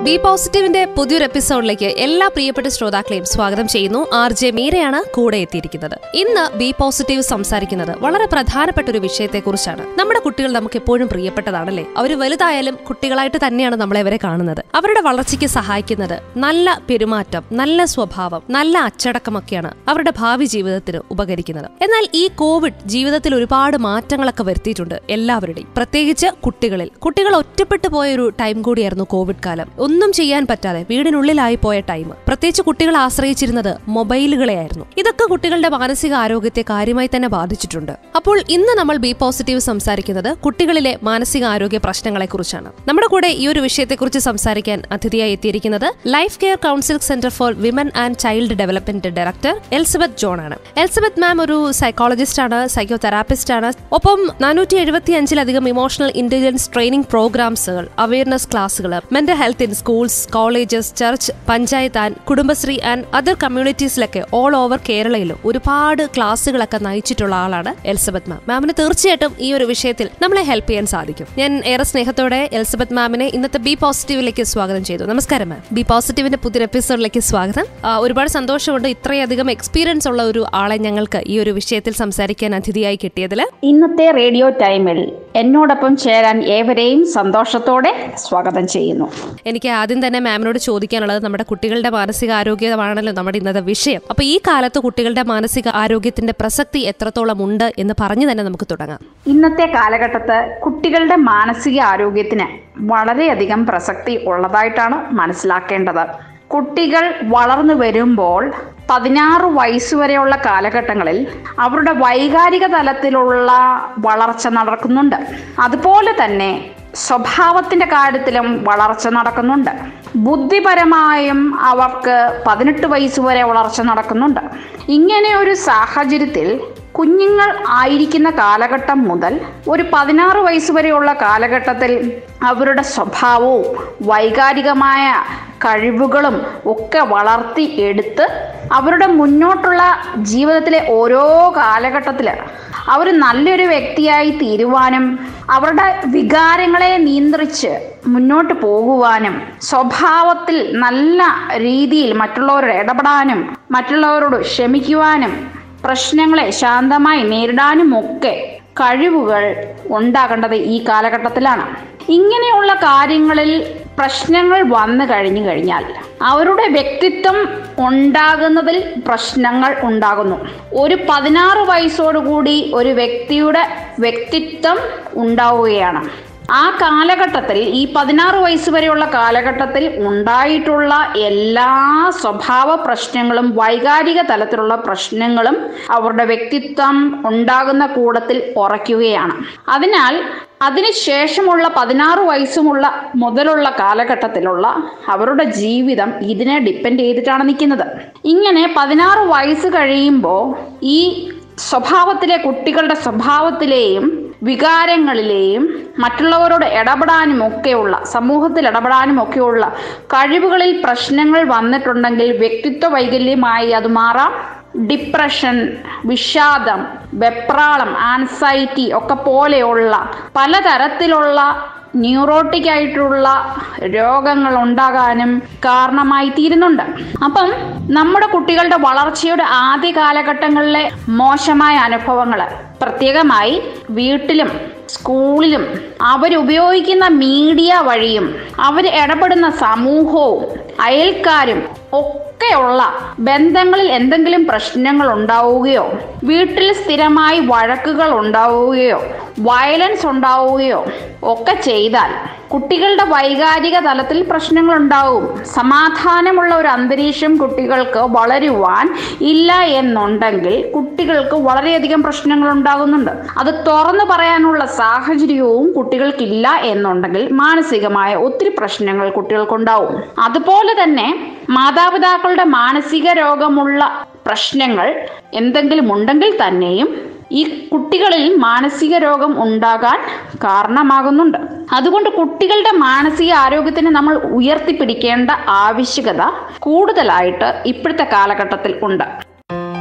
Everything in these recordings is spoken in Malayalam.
ബി പോസിറ്റീവിന്റെ പുതിയൊരു എപ്പിസോഡിലേക്ക് എല്ലാ പ്രിയപ്പെട്ട ശ്രോതാക്കളെയും സ്വാഗതം ചെയ്യുന്നു ആർ ജെ മീരയാണ് കൂടെ എത്തിയിരിക്കുന്നത് ഇന്ന് ബി പോസിറ്റീവ് സംസാരിക്കുന്നത് വളരെ പ്രധാനപ്പെട്ട ഒരു വിഷയത്തെക്കുറിച്ചാണ് നമ്മുടെ കുട്ടികൾ നമുക്ക് എപ്പോഴും പ്രിയപ്പെട്ടതാണല്ലേ അവർ വലുതായാലും കുട്ടികളായിട്ട് തന്നെയാണ് നമ്മളെ അവരെ കാണുന്നത് അവരുടെ വളർച്ചയ്ക്ക് സഹായിക്കുന്നത് നല്ല പെരുമാറ്റം നല്ല സ്വഭാവം നല്ല അച്ചടക്കമൊക്കെയാണ് അവരുടെ ഭാവി ജീവിതത്തിന് ഉപകരിക്കുന്നത് എന്നാൽ ഈ കോവിഡ് ജീവിതത്തിൽ ഒരുപാട് മാറ്റങ്ങളൊക്കെ വരുത്തിയിട്ടുണ്ട് എല്ലാവരുടെയും പ്രത്യേകിച്ച് കുട്ടികളിൽ കുട്ടികൾ ഒറ്റപ്പെട്ടു പോയ ഒരു ടൈം കൂടിയായിരുന്നു കോവിഡ് കാലം ഒന്നും ചെയ്യാൻ പറ്റാതെ വീടിനുള്ളിലായി പോയ ടൈം പ്രത്യേകിച്ച് കുട്ടികൾ ആശ്രയിച്ചിരുന്നത് മൊബൈലുകളെയായിരുന്നു ഇതൊക്കെ കുട്ടികളുടെ മാനസിക ആരോഗ്യത്തെ കാര്യമായി തന്നെ ബാധിച്ചിട്ടുണ്ട് അപ്പോൾ ഇന്ന് നമ്മൾ ബി പോസിറ്റീവ് സംസാരിക്കുന്നത് കുട്ടികളിലെ മാനസിക ആരോഗ്യ പ്രശ്നങ്ങളെ കുറിച്ചാണ് നമ്മുടെ കൂടെ ഈ ഒരു വിഷയത്തെക്കുറിച്ച് സംസാരിക്കാൻ അതിഥിയായി എത്തിയിരിക്കുന്നത് life care council centre for women and child development director Elizabeth John ആണ് എൽസബത്ത് മാം ഒരു സൈക്കോളജിസ്റ്റ് ആണ് സൈക്കോ തെറാപ്പിസ്റ്റ് ആണ് ഒപ്പം നാനൂറ്റി എഴുപത്തി അഞ്ചിലധികം ഇമോഷണൽ ഇന്റലിജൻസ് ട്രെയിനിങ് പ്രോഗ്രാംസുകൾ അവയർനെസ് ക്ലാസുകൾ mental health in schools colleges church panchayat and Kudumbashree and other കമ്മ്യൂണിറ്റീസിലൊക്കെ ഓൾ ഓവർ കേരളയിലും ഒരുപാട് ക്ലാസ്സുകളൊക്കെ നയിച്ചിട്ടുള്ള ആളാണ് എൽസബത്ത് മാം മാമിന് തീർച്ചയായിട്ടും ഈ ഒരു വിഷയത്തിൽ നമ്മളെ ഹെൽപ്പ് ചെയ്യാൻ സാധിക്കും ഞാൻ ഏറെ സ്നേഹത്തോടെ എൽസബത്ത് മാമിനെ ഇന്നത്തെ ബി പോസിറ്റീവിലേക്ക് സ്വാഗതം ചെയ്തു നമസ്കാരം മാം ബി പോസിറ്റീവിന്റെ പുതിയ എപ്പിസോഡിലേക്ക് സ്വാഗതം ആ, ഒരുപാട് സന്തോഷമുണ്ട് ഇത്രയധികം എക്സ്പീരിയൻസ് ഉള്ള ഒരു ആളെ ഞങ്ങൾക്ക് ഈ ഒരു വിഷയത്തിൽ സംസാരിക്കാൻ അതിഥിയായി കിട്ടിയതിൽ ഇന്നത്തെ റേഡിയോ ടൈമിൽ എന്നോടൊപ്പം ചേരാൻ ഏവരെയും സന്തോഷത്തോടെ സ്വാഗതം ചെയ്യുന്നു എനിക്ക് ആദ്യം തന്നെ മാമിനോട് ചോദിക്കാനുള്ളത് നമ്മുടെ കുട്ടികളുടെ മാനസിക ആരോഗ്യമാണല്ലോ നമ്മുടെ ഇന്നത്തെ വിഷയം അപ്പൊ ഈ കാലത്ത് കുട്ടികളുടെ മാനസിക ആരോഗ്യത്തിന്റെ പ്രസക്തി എത്രത്തോളം ഉണ്ട് എന്ന് പറഞ്ഞു തന്നെ നമുക്ക് തുടങ്ങാം ഇന്നത്തെ കാലഘട്ടത്ത് കുട്ടികളുടെ മാനസിക ആരോഗ്യത്തിന് വളരെയധികം പ്രസക്തി ഉള്ളതായിട്ടാണ് മനസ്സിലാക്കേണ്ടത് കുട്ടികൾ വളർന്നു വരുമ്പോൾ പതിനാറ് വയസ്സുവരെയുള്ള കാലഘട്ടങ്ങളിൽ അവരുടെ വൈകാരിക തലത്തിലുള്ള വളർച്ച നടക്കുന്നുണ്ട് അതുപോലെ തന്നെ സ്വഭാവത്തിന്റെ കാര്യത്തിലും വളർച്ച നടക്കുന്നുണ്ട് ബുദ്ധിപരമായും അവർക്ക് പതിനെട്ട് വയസ്സ് വരെ വളർച്ച നടക്കുന്നുണ്ട് ഇങ്ങനെ ഒരു സാഹചര്യത്തിൽ കുഞ്ഞുങ്ങൾ ആയിരിക്കുന്ന കാലഘട്ടം മുതൽ ഒരു പതിനാറ് വയസ്സ് വരെയുള്ള കാലഘട്ടത്തിൽ അവരുടെ സ്വഭാവവും വൈകാരികമായ കഴിവുകളും ഒക്കെ വളർത്തി എടുത്ത് അവരുടെ മുന്നോട്ടുള്ള ജീവിതത്തിലെ ഓരോ കാലഘട്ടത്തിൽ അവർ നല്ലൊരു വ്യക്തിയായി തീരുവാനും അവരുടെ വികാരങ്ങളെ നിയന്ത്രിച്ച് മുന്നോട്ട് പോകുവാനും സ്വഭാവത്തിൽ നല്ല രീതിയിൽ മറ്റുള്ളവരോട് ഇടപെടാനും മറ്റുള്ളവരോട് ക്ഷമിക്കുവാനും പ്രശ്നങ്ങളെ ശാന്തമായി നേരിടാനുമൊക്കെ കഴിവുകൾ ഉണ്ടാകേണ്ടത് ഈ കാലഘട്ടത്തിലാണ് ഇങ്ങനെയുള്ള കാര്യങ്ങളിൽ പ്രശ്നങ്ങൾ വന്നു കഴിഞ്ഞു കഴിഞ്ഞാൽ അവരുടെ വ്യക്തിത്വം ഉണ്ടാകുന്നതിൽ പ്രശ്നങ്ങൾ ഉണ്ടാകുന്നു ഒരു പതിനാറ് വയസ്സോടുകൂടി ഒരു വ്യക്തിയുടെ വ്യക്തിത്വം ഉണ്ടാവുകയാണ് ആ കാലഘട്ടത്തിൽ ഈ പതിനാറ് വയസ്സ് വരെയുള്ള കാലഘട്ടത്തിൽ ഉണ്ടായിട്ടുള്ള എല്ലാ സ്വഭാവ പ്രശ്നങ്ങളും വൈകാരിക തലത്തിലുള്ള പ്രശ്നങ്ങളും അവരുടെ വ്യക്തിത്വം ഉണ്ടാകുന്ന കൂടത്തിൽ ഉറയ്ക്കുകയാണ് അതിനാൽ അതിനുശേഷമുള്ള പതിനാറ് വയസ്സുമുള്ള മുതലുള്ള കാലഘട്ടത്തിലുള്ള അവരുടെ ജീവിതം ഇതിനെ ഡിപ്പെൻഡ് ചെയ്തിട്ടാണ് നിൽക്കുന്നത് ഇങ്ങനെ പതിനാറ് വയസ്സ് കഴിയുമ്പോൾ ഈ സ്വഭാവത്തിലെ കുട്ടികളുടെ സ്വഭാവത്തിലെയും വികാരങ്ങളിലെയും മറ്റുള്ളവരോട് ഇടപെടാനും ഒക്കെയുള്ള സമൂഹത്തിൽ ഇടപെടാനും ഒക്കെയുള്ള കഴിവുകളിൽ പ്രശ്നങ്ങൾ വന്നിട്ടുണ്ടെങ്കിൽ വ്യക്തിത്വ വൈകല്യമായി അത് മാറാം ഡിപ്രഷൻ വിഷാദം വെപ്രാളം ആൻസൈറ്റി ഒക്കെ പോലെയുള്ള പലതരത്തിലുള്ള ന്യൂറോട്ടിക് ആയിട്ടുള്ള രോഗങ്ങൾ ഉണ്ടാകാനും കാരണമായി തീരുന്നുണ്ട് അപ്പം നമ്മുടെ കുട്ടികളുടെ വളർച്ചയുടെ ആദ്യ കാലഘട്ടങ്ങളിലെ മോശമായ അനുഭവങ്ങൾ പ്രത്യേകമായി വീട്ടിലും സ്കൂളിലും അവരുപയോഗിക്കുന്ന മീഡിയ വഴിയും അവർ ഇടപെടുന്ന സമൂഹവും അയൽക്കാരും ഒക്കെയുള്ള ബന്ധങ്ങളിൽ എന്തെങ്കിലും പ്രശ്നങ്ങൾ ഉണ്ടാവുകയോ വീട്ടിൽ സ്ഥിരമായി വഴക്കുകൾ ഉണ്ടാവുകയോ വയലൻസ് ഉണ്ടാവുകയോ ഒക്കെ ചെയ്താൽ കുട്ടികളുടെ വൈകാരിക തലത്തിൽ പ്രശ്നങ്ങൾ ഉണ്ടാവും സമാധാനമുള്ള ഒരു അന്തരീക്ഷം കുട്ടികൾക്ക് വളരുവാൻ ഇല്ല എന്നുണ്ടെങ്കിൽ കുട്ടികൾക്ക് വളരെയധികം പ്രശ്നങ്ങൾ ഉണ്ടാകുന്നുണ്ട് അത് തുറന്നു പറയാനുള്ള സാഹചര്യവും കുട്ടികൾക്കില്ല എന്നുണ്ടെങ്കിൽ മാനസികമായ ഒത്തിരി പ്രശ്നങ്ങൾ കുട്ടികൾക്കുണ്ടാവും അതുപോലെ തന്നെ മാതാപിതാക്കളുടെ മാനസിക രോഗമുള്ള പ്രശ്നങ്ങൾ എന്തെങ്കിലും ഉണ്ടെങ്കിൽ തന്നെയും ഈ കുട്ടികളിൽ മാനസിക രോഗം ഉണ്ടാകാൻ കാരണമാകുന്നുണ്ട് അതുകൊണ്ട് കുട്ടികളുടെ മാനസിക ആരോഗ്യത്തിന് നമ്മൾ ഉയർത്തിപ്പിടിക്കേണ്ട ആവശ്യകത കൂടുതലായിട്ട് ഇപ്പോഴത്തെ കാലഘട്ടത്തിൽ ഉണ്ട്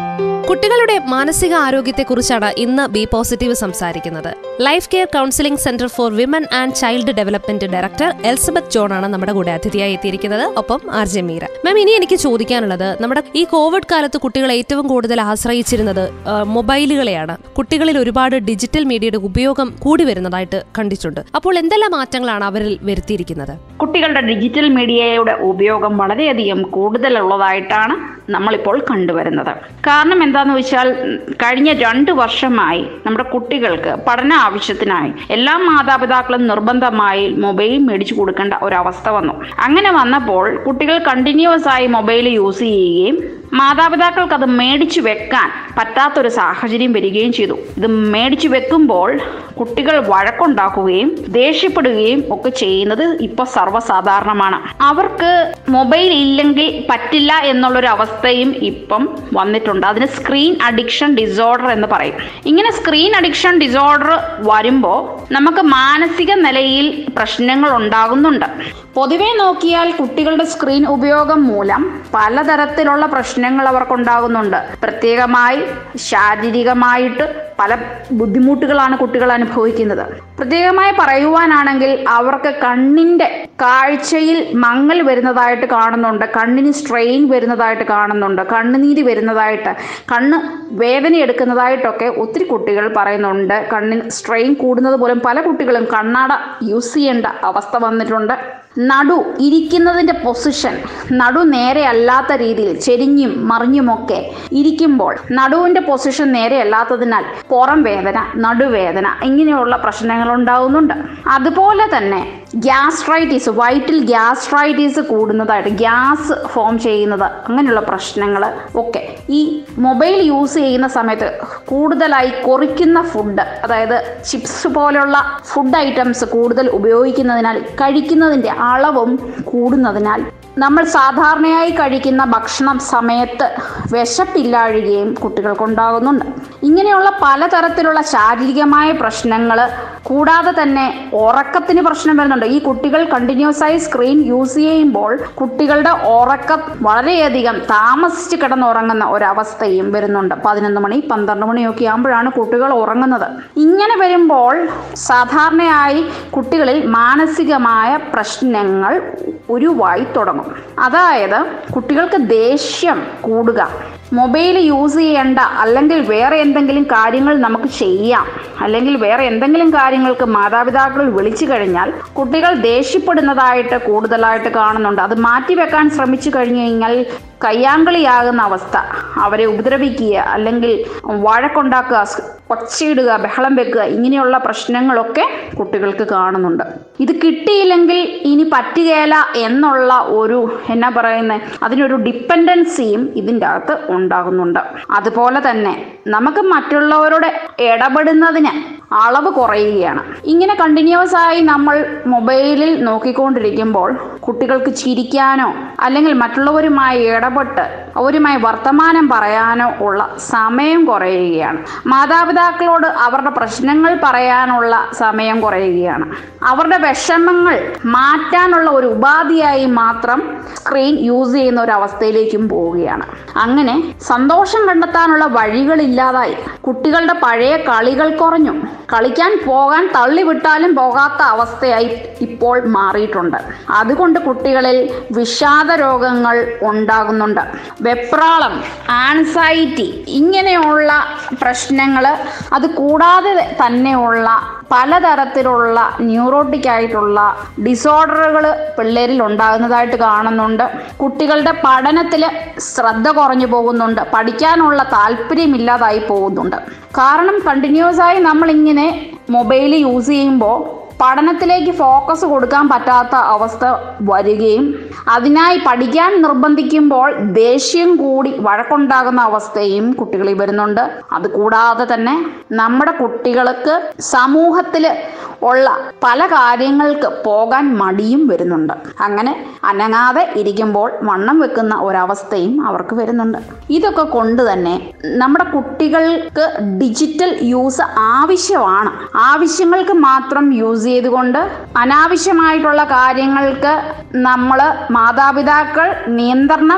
കുട്ടികളുടെ മാനസിക ആരോഗ്യത്തെക്കുറിച്ചാണ് ഇന്ന് ബി പോസിറ്റീവ് സംസാരിക്കുന്നത് life care counselling centre for women and child development director Elizabeth John ആണ് നമ്മുടെ കൂടെ അതിഥിയായി എത്തിയിരിക്കുന്നത് ഒപ്പം ആർ ജെ മീര മാം ഇനി എനിക്ക് ചോദിക്കാനുള്ളത് നമ്മുടെ ഈ കോവിഡ് കാലത്ത് കുട്ടികൾ ഏറ്റവും കൂടുതൽ ആശ്രയിച്ചിരുന്നത് ആ, മൊബൈലുകളെയാണ് കുട്ടികളിൽ ഒരുപാട് ഡിജിറ്റൽ മീഡിയയുടെ ഉപയോഗം കൂടി വരുന്നതായിട്ട് കണ്ടിട്ടുണ്ട് അപ്പോൾ എന്തെല്ലാം മാറ്റങ്ങളാണ് അവരിൽ വരുത്തിയിരിക്കുന്നത് കുട്ടികളുടെ ഡിജിറ്റൽ മീഡിയയുടെ ഉപയോഗം വളരെയധികം കൂടുതലുള്ളതായിട്ടാണ് നമ്മളിപ്പോൾ കണ്ടുവരുന്നത് കാരണം എന്താന്ന് വെച്ചാൽ ഉം, കഴിഞ്ഞ രണ്ട് വർഷമായി നമ്മുടെ കുട്ടികൾക്ക് പഠന ആവശ്യത്തിനായി എല്ലാ മാതാപിതാക്കളും നിർബന്ധമായി മൊബൈൽ മേടിച്ചു കൊടുക്കേണ്ട ഒരവസ്ഥ വന്നു അങ്ങനെ വന്നപ്പോൾ കുട്ടികൾ കണ്ടിന്യൂസ് ആയി മൊബൈൽ യൂസ് ചെയ്യുകയും മാതാപിതാക്കൾക്ക് അത് മേടിച്ചു വെക്കാൻ പറ്റാത്തൊരു സാഹചര്യം വരികയും ചെയ്തു ഇത് മേടിച്ചു വെക്കുമ്പോൾ കുട്ടികൾ വഴക്കുണ്ടാക്കുകയും ദേഷ്യപ്പെടുകയും ഒക്കെ ചെയ്യുന്നത് ഇപ്പൊ സർവ്വസാധാരണമാണ് അവർക്ക് മൊബൈൽ ഇല്ലെങ്കിൽ പറ്റില്ല എന്നുള്ളൊരു അവസ്ഥയും ഇപ്പം വന്നിട്ടുണ്ട് അതിന് സ്ക്രീൻ അഡിക്ഷൻ ഡിസോർഡർ എന്ന് പറയും ഇങ്ങനെ സ്ക്രീൻ അഡിക്ഷൻ ഡിസോർഡർ വരുമ്പോൾ നമുക്ക് മാനസിക നിലയിൽ പ്രശ്നങ്ങൾ ഉണ്ടാകുന്നുണ്ട് പൊതുവെ നോക്കിയാൽ കുട്ടികളുടെ സ്ക്രീൻ ഉപയോഗം മൂലം പലതരത്തിലുള്ള പ്രശ്നങ്ങൾ അവർക്കുണ്ടാകുന്നുണ്ട് പ്രത്യേകമായി ശാരീരികമായിട്ട് പല ബുദ്ധിമുട്ടുകളാണ് കുട്ടികൾ അനുഭവിക്കുന്നത് പ്രത്യേകമായി പറയുവാനാണെങ്കിൽ അവർക്ക് കണ്ണിന്റെ കാഴ്ചയിൽ മങ്ങൽ വരുന്നതായിട്ട് കാണുന്നുണ്ട് കണ്ണിന് സ്ട്രെയിൻ വരുന്നതായിട്ട് കാണുന്നുണ്ട് കണ്ണുനീര് വരുന്നതായിട്ട് കണ്ണ് വേദന എടുക്കുന്നതായിട്ടൊക്കെ ഒത്തിരി കുട്ടികൾ പറയുന്നുണ്ട് കണ്ണിന് സ്ട്രെയിൻ കൂടുന്നത് പോലും പല കുട്ടികളും കണ്ണാട യൂസ് ചെയ്യേണ്ട അവസ്ഥ വന്നിട്ടുണ്ട് നടു ഇരിക്കുന്നതിൻ്റെ പൊസിഷൻ നടു നേരെ അല്ലാത്ത രീതിയിൽ ചെരിഞ്ഞും മറിഞ്ഞുമൊക്കെ ഇരിക്കുമ്പോൾ നടുവിൻ്റെ പൊസിഷൻ നേരെ അല്ലാത്തതിനാൽ പുറം വേദന നടുവേദന ഇങ്ങനെയുള്ള പ്രശ്നങ്ങൾ ഉണ്ടാകുന്നുണ്ട് അതുപോലെ തന്നെ ഗ്യാസ്ട്രൈറ്റീസ് വയറ്റിൽ ഗ്യാസ്ട്രൈറ്റീസ് കൂടുന്നതായിട്ട് ഗ്യാസ് ഫോം ചെയ്യുന്നത് അങ്ങനെയുള്ള പ്രശ്നങ്ങൾ ഒക്കെ ഈ മൊബൈൽ യൂസ് ചെയ്യുന്ന സമയത്ത് കൂടുതലായി കൊറിക്കുന്ന ഫുഡ് അതായത് ചിപ്സ് പോലുള്ള ഫുഡ് ഐറ്റംസ് കൂടുതൽ ഉപയോഗിക്കുന്നതിനാൽ കഴിക്കുന്നതിൻ്റെ അളവും കൂടുന്നതിനാൽ നമ്മൾ സാധാരണയായി കഴിക്കുന്ന ഭക്ഷണം സമയത്ത് വിശപ്പില്ലാഴുകയും കുട്ടികൾക്കുണ്ടാകുന്നുണ്ട് ഇങ്ങനെയുള്ള പലതരത്തിലുള്ള ശാരീരികമായ പ്രശ്നങ്ങൾ കൂടാതെ തന്നെ ഉറക്കത്തിന് പ്രശ്നം വരുന്നുണ്ട് ഈ കുട്ടികൾ കണ്ടിന്യൂസ് ആയി സ്ക്രീൻ യൂസ് ചെയ്യുമ്പോൾ കുട്ടികളുടെ ഉറക്കം വളരെയധികം താമസിച്ച് കിടന്നുറങ്ങുന്ന ഒരവസ്ഥയും വരുന്നുണ്ട് പതിനൊന്ന് മണി പന്ത്രണ്ട് മണിയൊക്കെ ആകുമ്പോഴാണ് കുട്ടികൾ ഉറങ്ങുന്നത് ഇങ്ങനെ വരുമ്പോൾ സാധാരണയായി കുട്ടികളിൽ മാനസികമായ പ്രശ്നങ്ങൾ ഉരുവായി തുടങ്ങും അതായത് കുട്ടികൾക്ക് ദേഷ്യം കൂടുക മൊബൈൽ യൂസ് ചെയ്യേണ്ട അല്ലെങ്കിൽ വേറെ എന്തെങ്കിലും കാര്യങ്ങൾ നമുക്ക് ചെയ്യാം അല്ലെങ്കിൽ വേറെ എന്തെങ്കിലും കാര്യങ്ങൾക്ക് മാതാപിതാക്കൾ വിളിച്ചു കഴിഞ്ഞാൽ കുട്ടികൾ ദേഷ്യപ്പെടുന്നതായിട്ട് കൂടുതലായിട്ട് കാണുന്നുണ്ട് അത് മാറ്റിവെക്കാൻ ശ്രമിച്ചു കഴിഞ്ഞു കഴിഞ്ഞാൽ കയ്യാങ്കളിയാകുന്ന അവസ്ഥ അവരെ ഉപദ്രവിക്കുക അല്ലെങ്കിൽ വഴക്കുണ്ടാക്കുക സ് ഒച്ചയിടുക ബഹളം വെക്കുക ഇങ്ങനെയുള്ള പ്രശ്നങ്ങളൊക്കെ കുട്ടികൾക്ക് കാണുന്നുണ്ട് ഇത് കിട്ടിയില്ലെങ്കിൽ ഇനി പറ്റുകയില്ല എന്നുള്ള ഒരു എന്നാ പറയുന്നത് അതിനൊരു ഡിപ്പെൻഡൻസിയും ഇതിൻ്റെ അകത്ത് ഉണ്ടാകുന്നുണ്ട് അതുപോലെ തന്നെ നമുക്ക് മറ്റുള്ളവരോട് ഇടപെടുന്നതിന് അളവ് കുറയുകയാണ് ഇങ്ങനെ കണ്ടിന്യൂസ് ആയി നമ്മൾ മൊബൈലിൽ നോക്കിക്കൊണ്ടിരിക്കുമ്പോൾ കുട്ടികൾക്ക് ചിരിക്കാനോ അല്ലെങ്കിൽ മറ്റുള്ളവരുമായി ഇടപെട്ട് അവരുമായി വർത്തമാനം പറയാനോ ഉള്ള സമയം കുറയുകയാണ് മാതാപിതാക്കളോട് അവരുടെ പ്രശ്നങ്ങൾ പറയാനുള്ള സമയം കുറയുകയാണ് അവരുടെ വിഷമങ്ങൾ മാറ്റാനുള്ള ഒരു ഉപാധിയായി മാത്രം സ്ക്രീൻ യൂസ് ചെയ്യുന്ന ഒരു അവസ്ഥയിലേക്കും പോവുകയാണ് അങ്ങനെ സന്തോഷം കണ്ടെത്താനുള്ള വഴികളില്ലാതായി കുട്ടികളുടെ പഴയ കളികൾ കുറഞ്ഞു കളിക്കാൻ പോകാൻ തള്ളിവിട്ടാലും പോകാത്ത അവസ്ഥയായി ഇപ്പോൾ മാറിയിട്ടുണ്ട് അതുകൊണ്ട് കുട്ടികളിൽ വിഷാദ രോഗങ്ങൾ ഉണ്ടാകുന്നുണ്ട് വെപ്രാളം ആൻസൈറ്റി ഇങ്ങനെയുള്ള പ്രശ്നങ്ങൾ അത് കൂടാതെ തന്നെയുള്ള പലതരത്തിലുള്ള ന്യൂറോട്ടിക് ആയിട്ടുള്ള ഡിസോർഡറുകൾ പിള്ളേരിൽ ഉണ്ടാകുന്നതായിട്ട് കാണുന്നുണ്ട് കുട്ടികളുടെ പഠനത്തിൽ ശ്രദ്ധ കുറഞ്ഞു പോകുന്നുണ്ട് പഠിക്കാനുള്ള താല്പര്യമില്ലാതായി പോകുന്നുണ്ട് കാരണം കണ്ടിന്യൂസ് ആയി നമ്മളിങ്ങനെ മൊബൈൽ യൂസ് ചെയ്യുമ്പോൾ പഠനത്തിലേക്ക് ഫോക്കസ് കൊടുക്കാൻ പറ്റാത്ത അവസ്ഥ വരികയും അതിനായി പഠിക്കാൻ നിർബന്ധിക്കുമ്പോൾ ദേഷ്യം കൂടി വഴക്കുണ്ടാകുന്ന അവസ്ഥയും കുട്ടികളിൽ വരുന്നുണ്ട് അതുകൂടാതെ തന്നെ നമ്മുടെ കുട്ടികൾക്ക് സമൂഹത്തിൽ ഉള്ള പല കാര്യങ്ങൾക്ക് പോകാൻ മടിയും വരുന്നുണ്ട് അങ്ങനെ അനങ്ങാതെ ഇരിക്കുമ്പോൾ വണ്ണം വെക്കുന്ന ഒരവസ്ഥയും അവർക്ക് വരുന്നുണ്ട് ഇതൊക്കെ കൊണ്ട് തന്നെ നമ്മുടെ കുട്ടികൾക്ക് ഡിജിറ്റൽ യൂസ് ആവശ്യമാണ് ആവശ്യങ്ങൾക്ക് മാത്രം യൂസ് ചെയ്തുകൊണ്ട് അനാവശ്യമായിട്ടുള്ള കാര്യങ്ങൾക്ക് നമ്മൾ മാതാപിതാക്കൾ നിയന്ത്രണം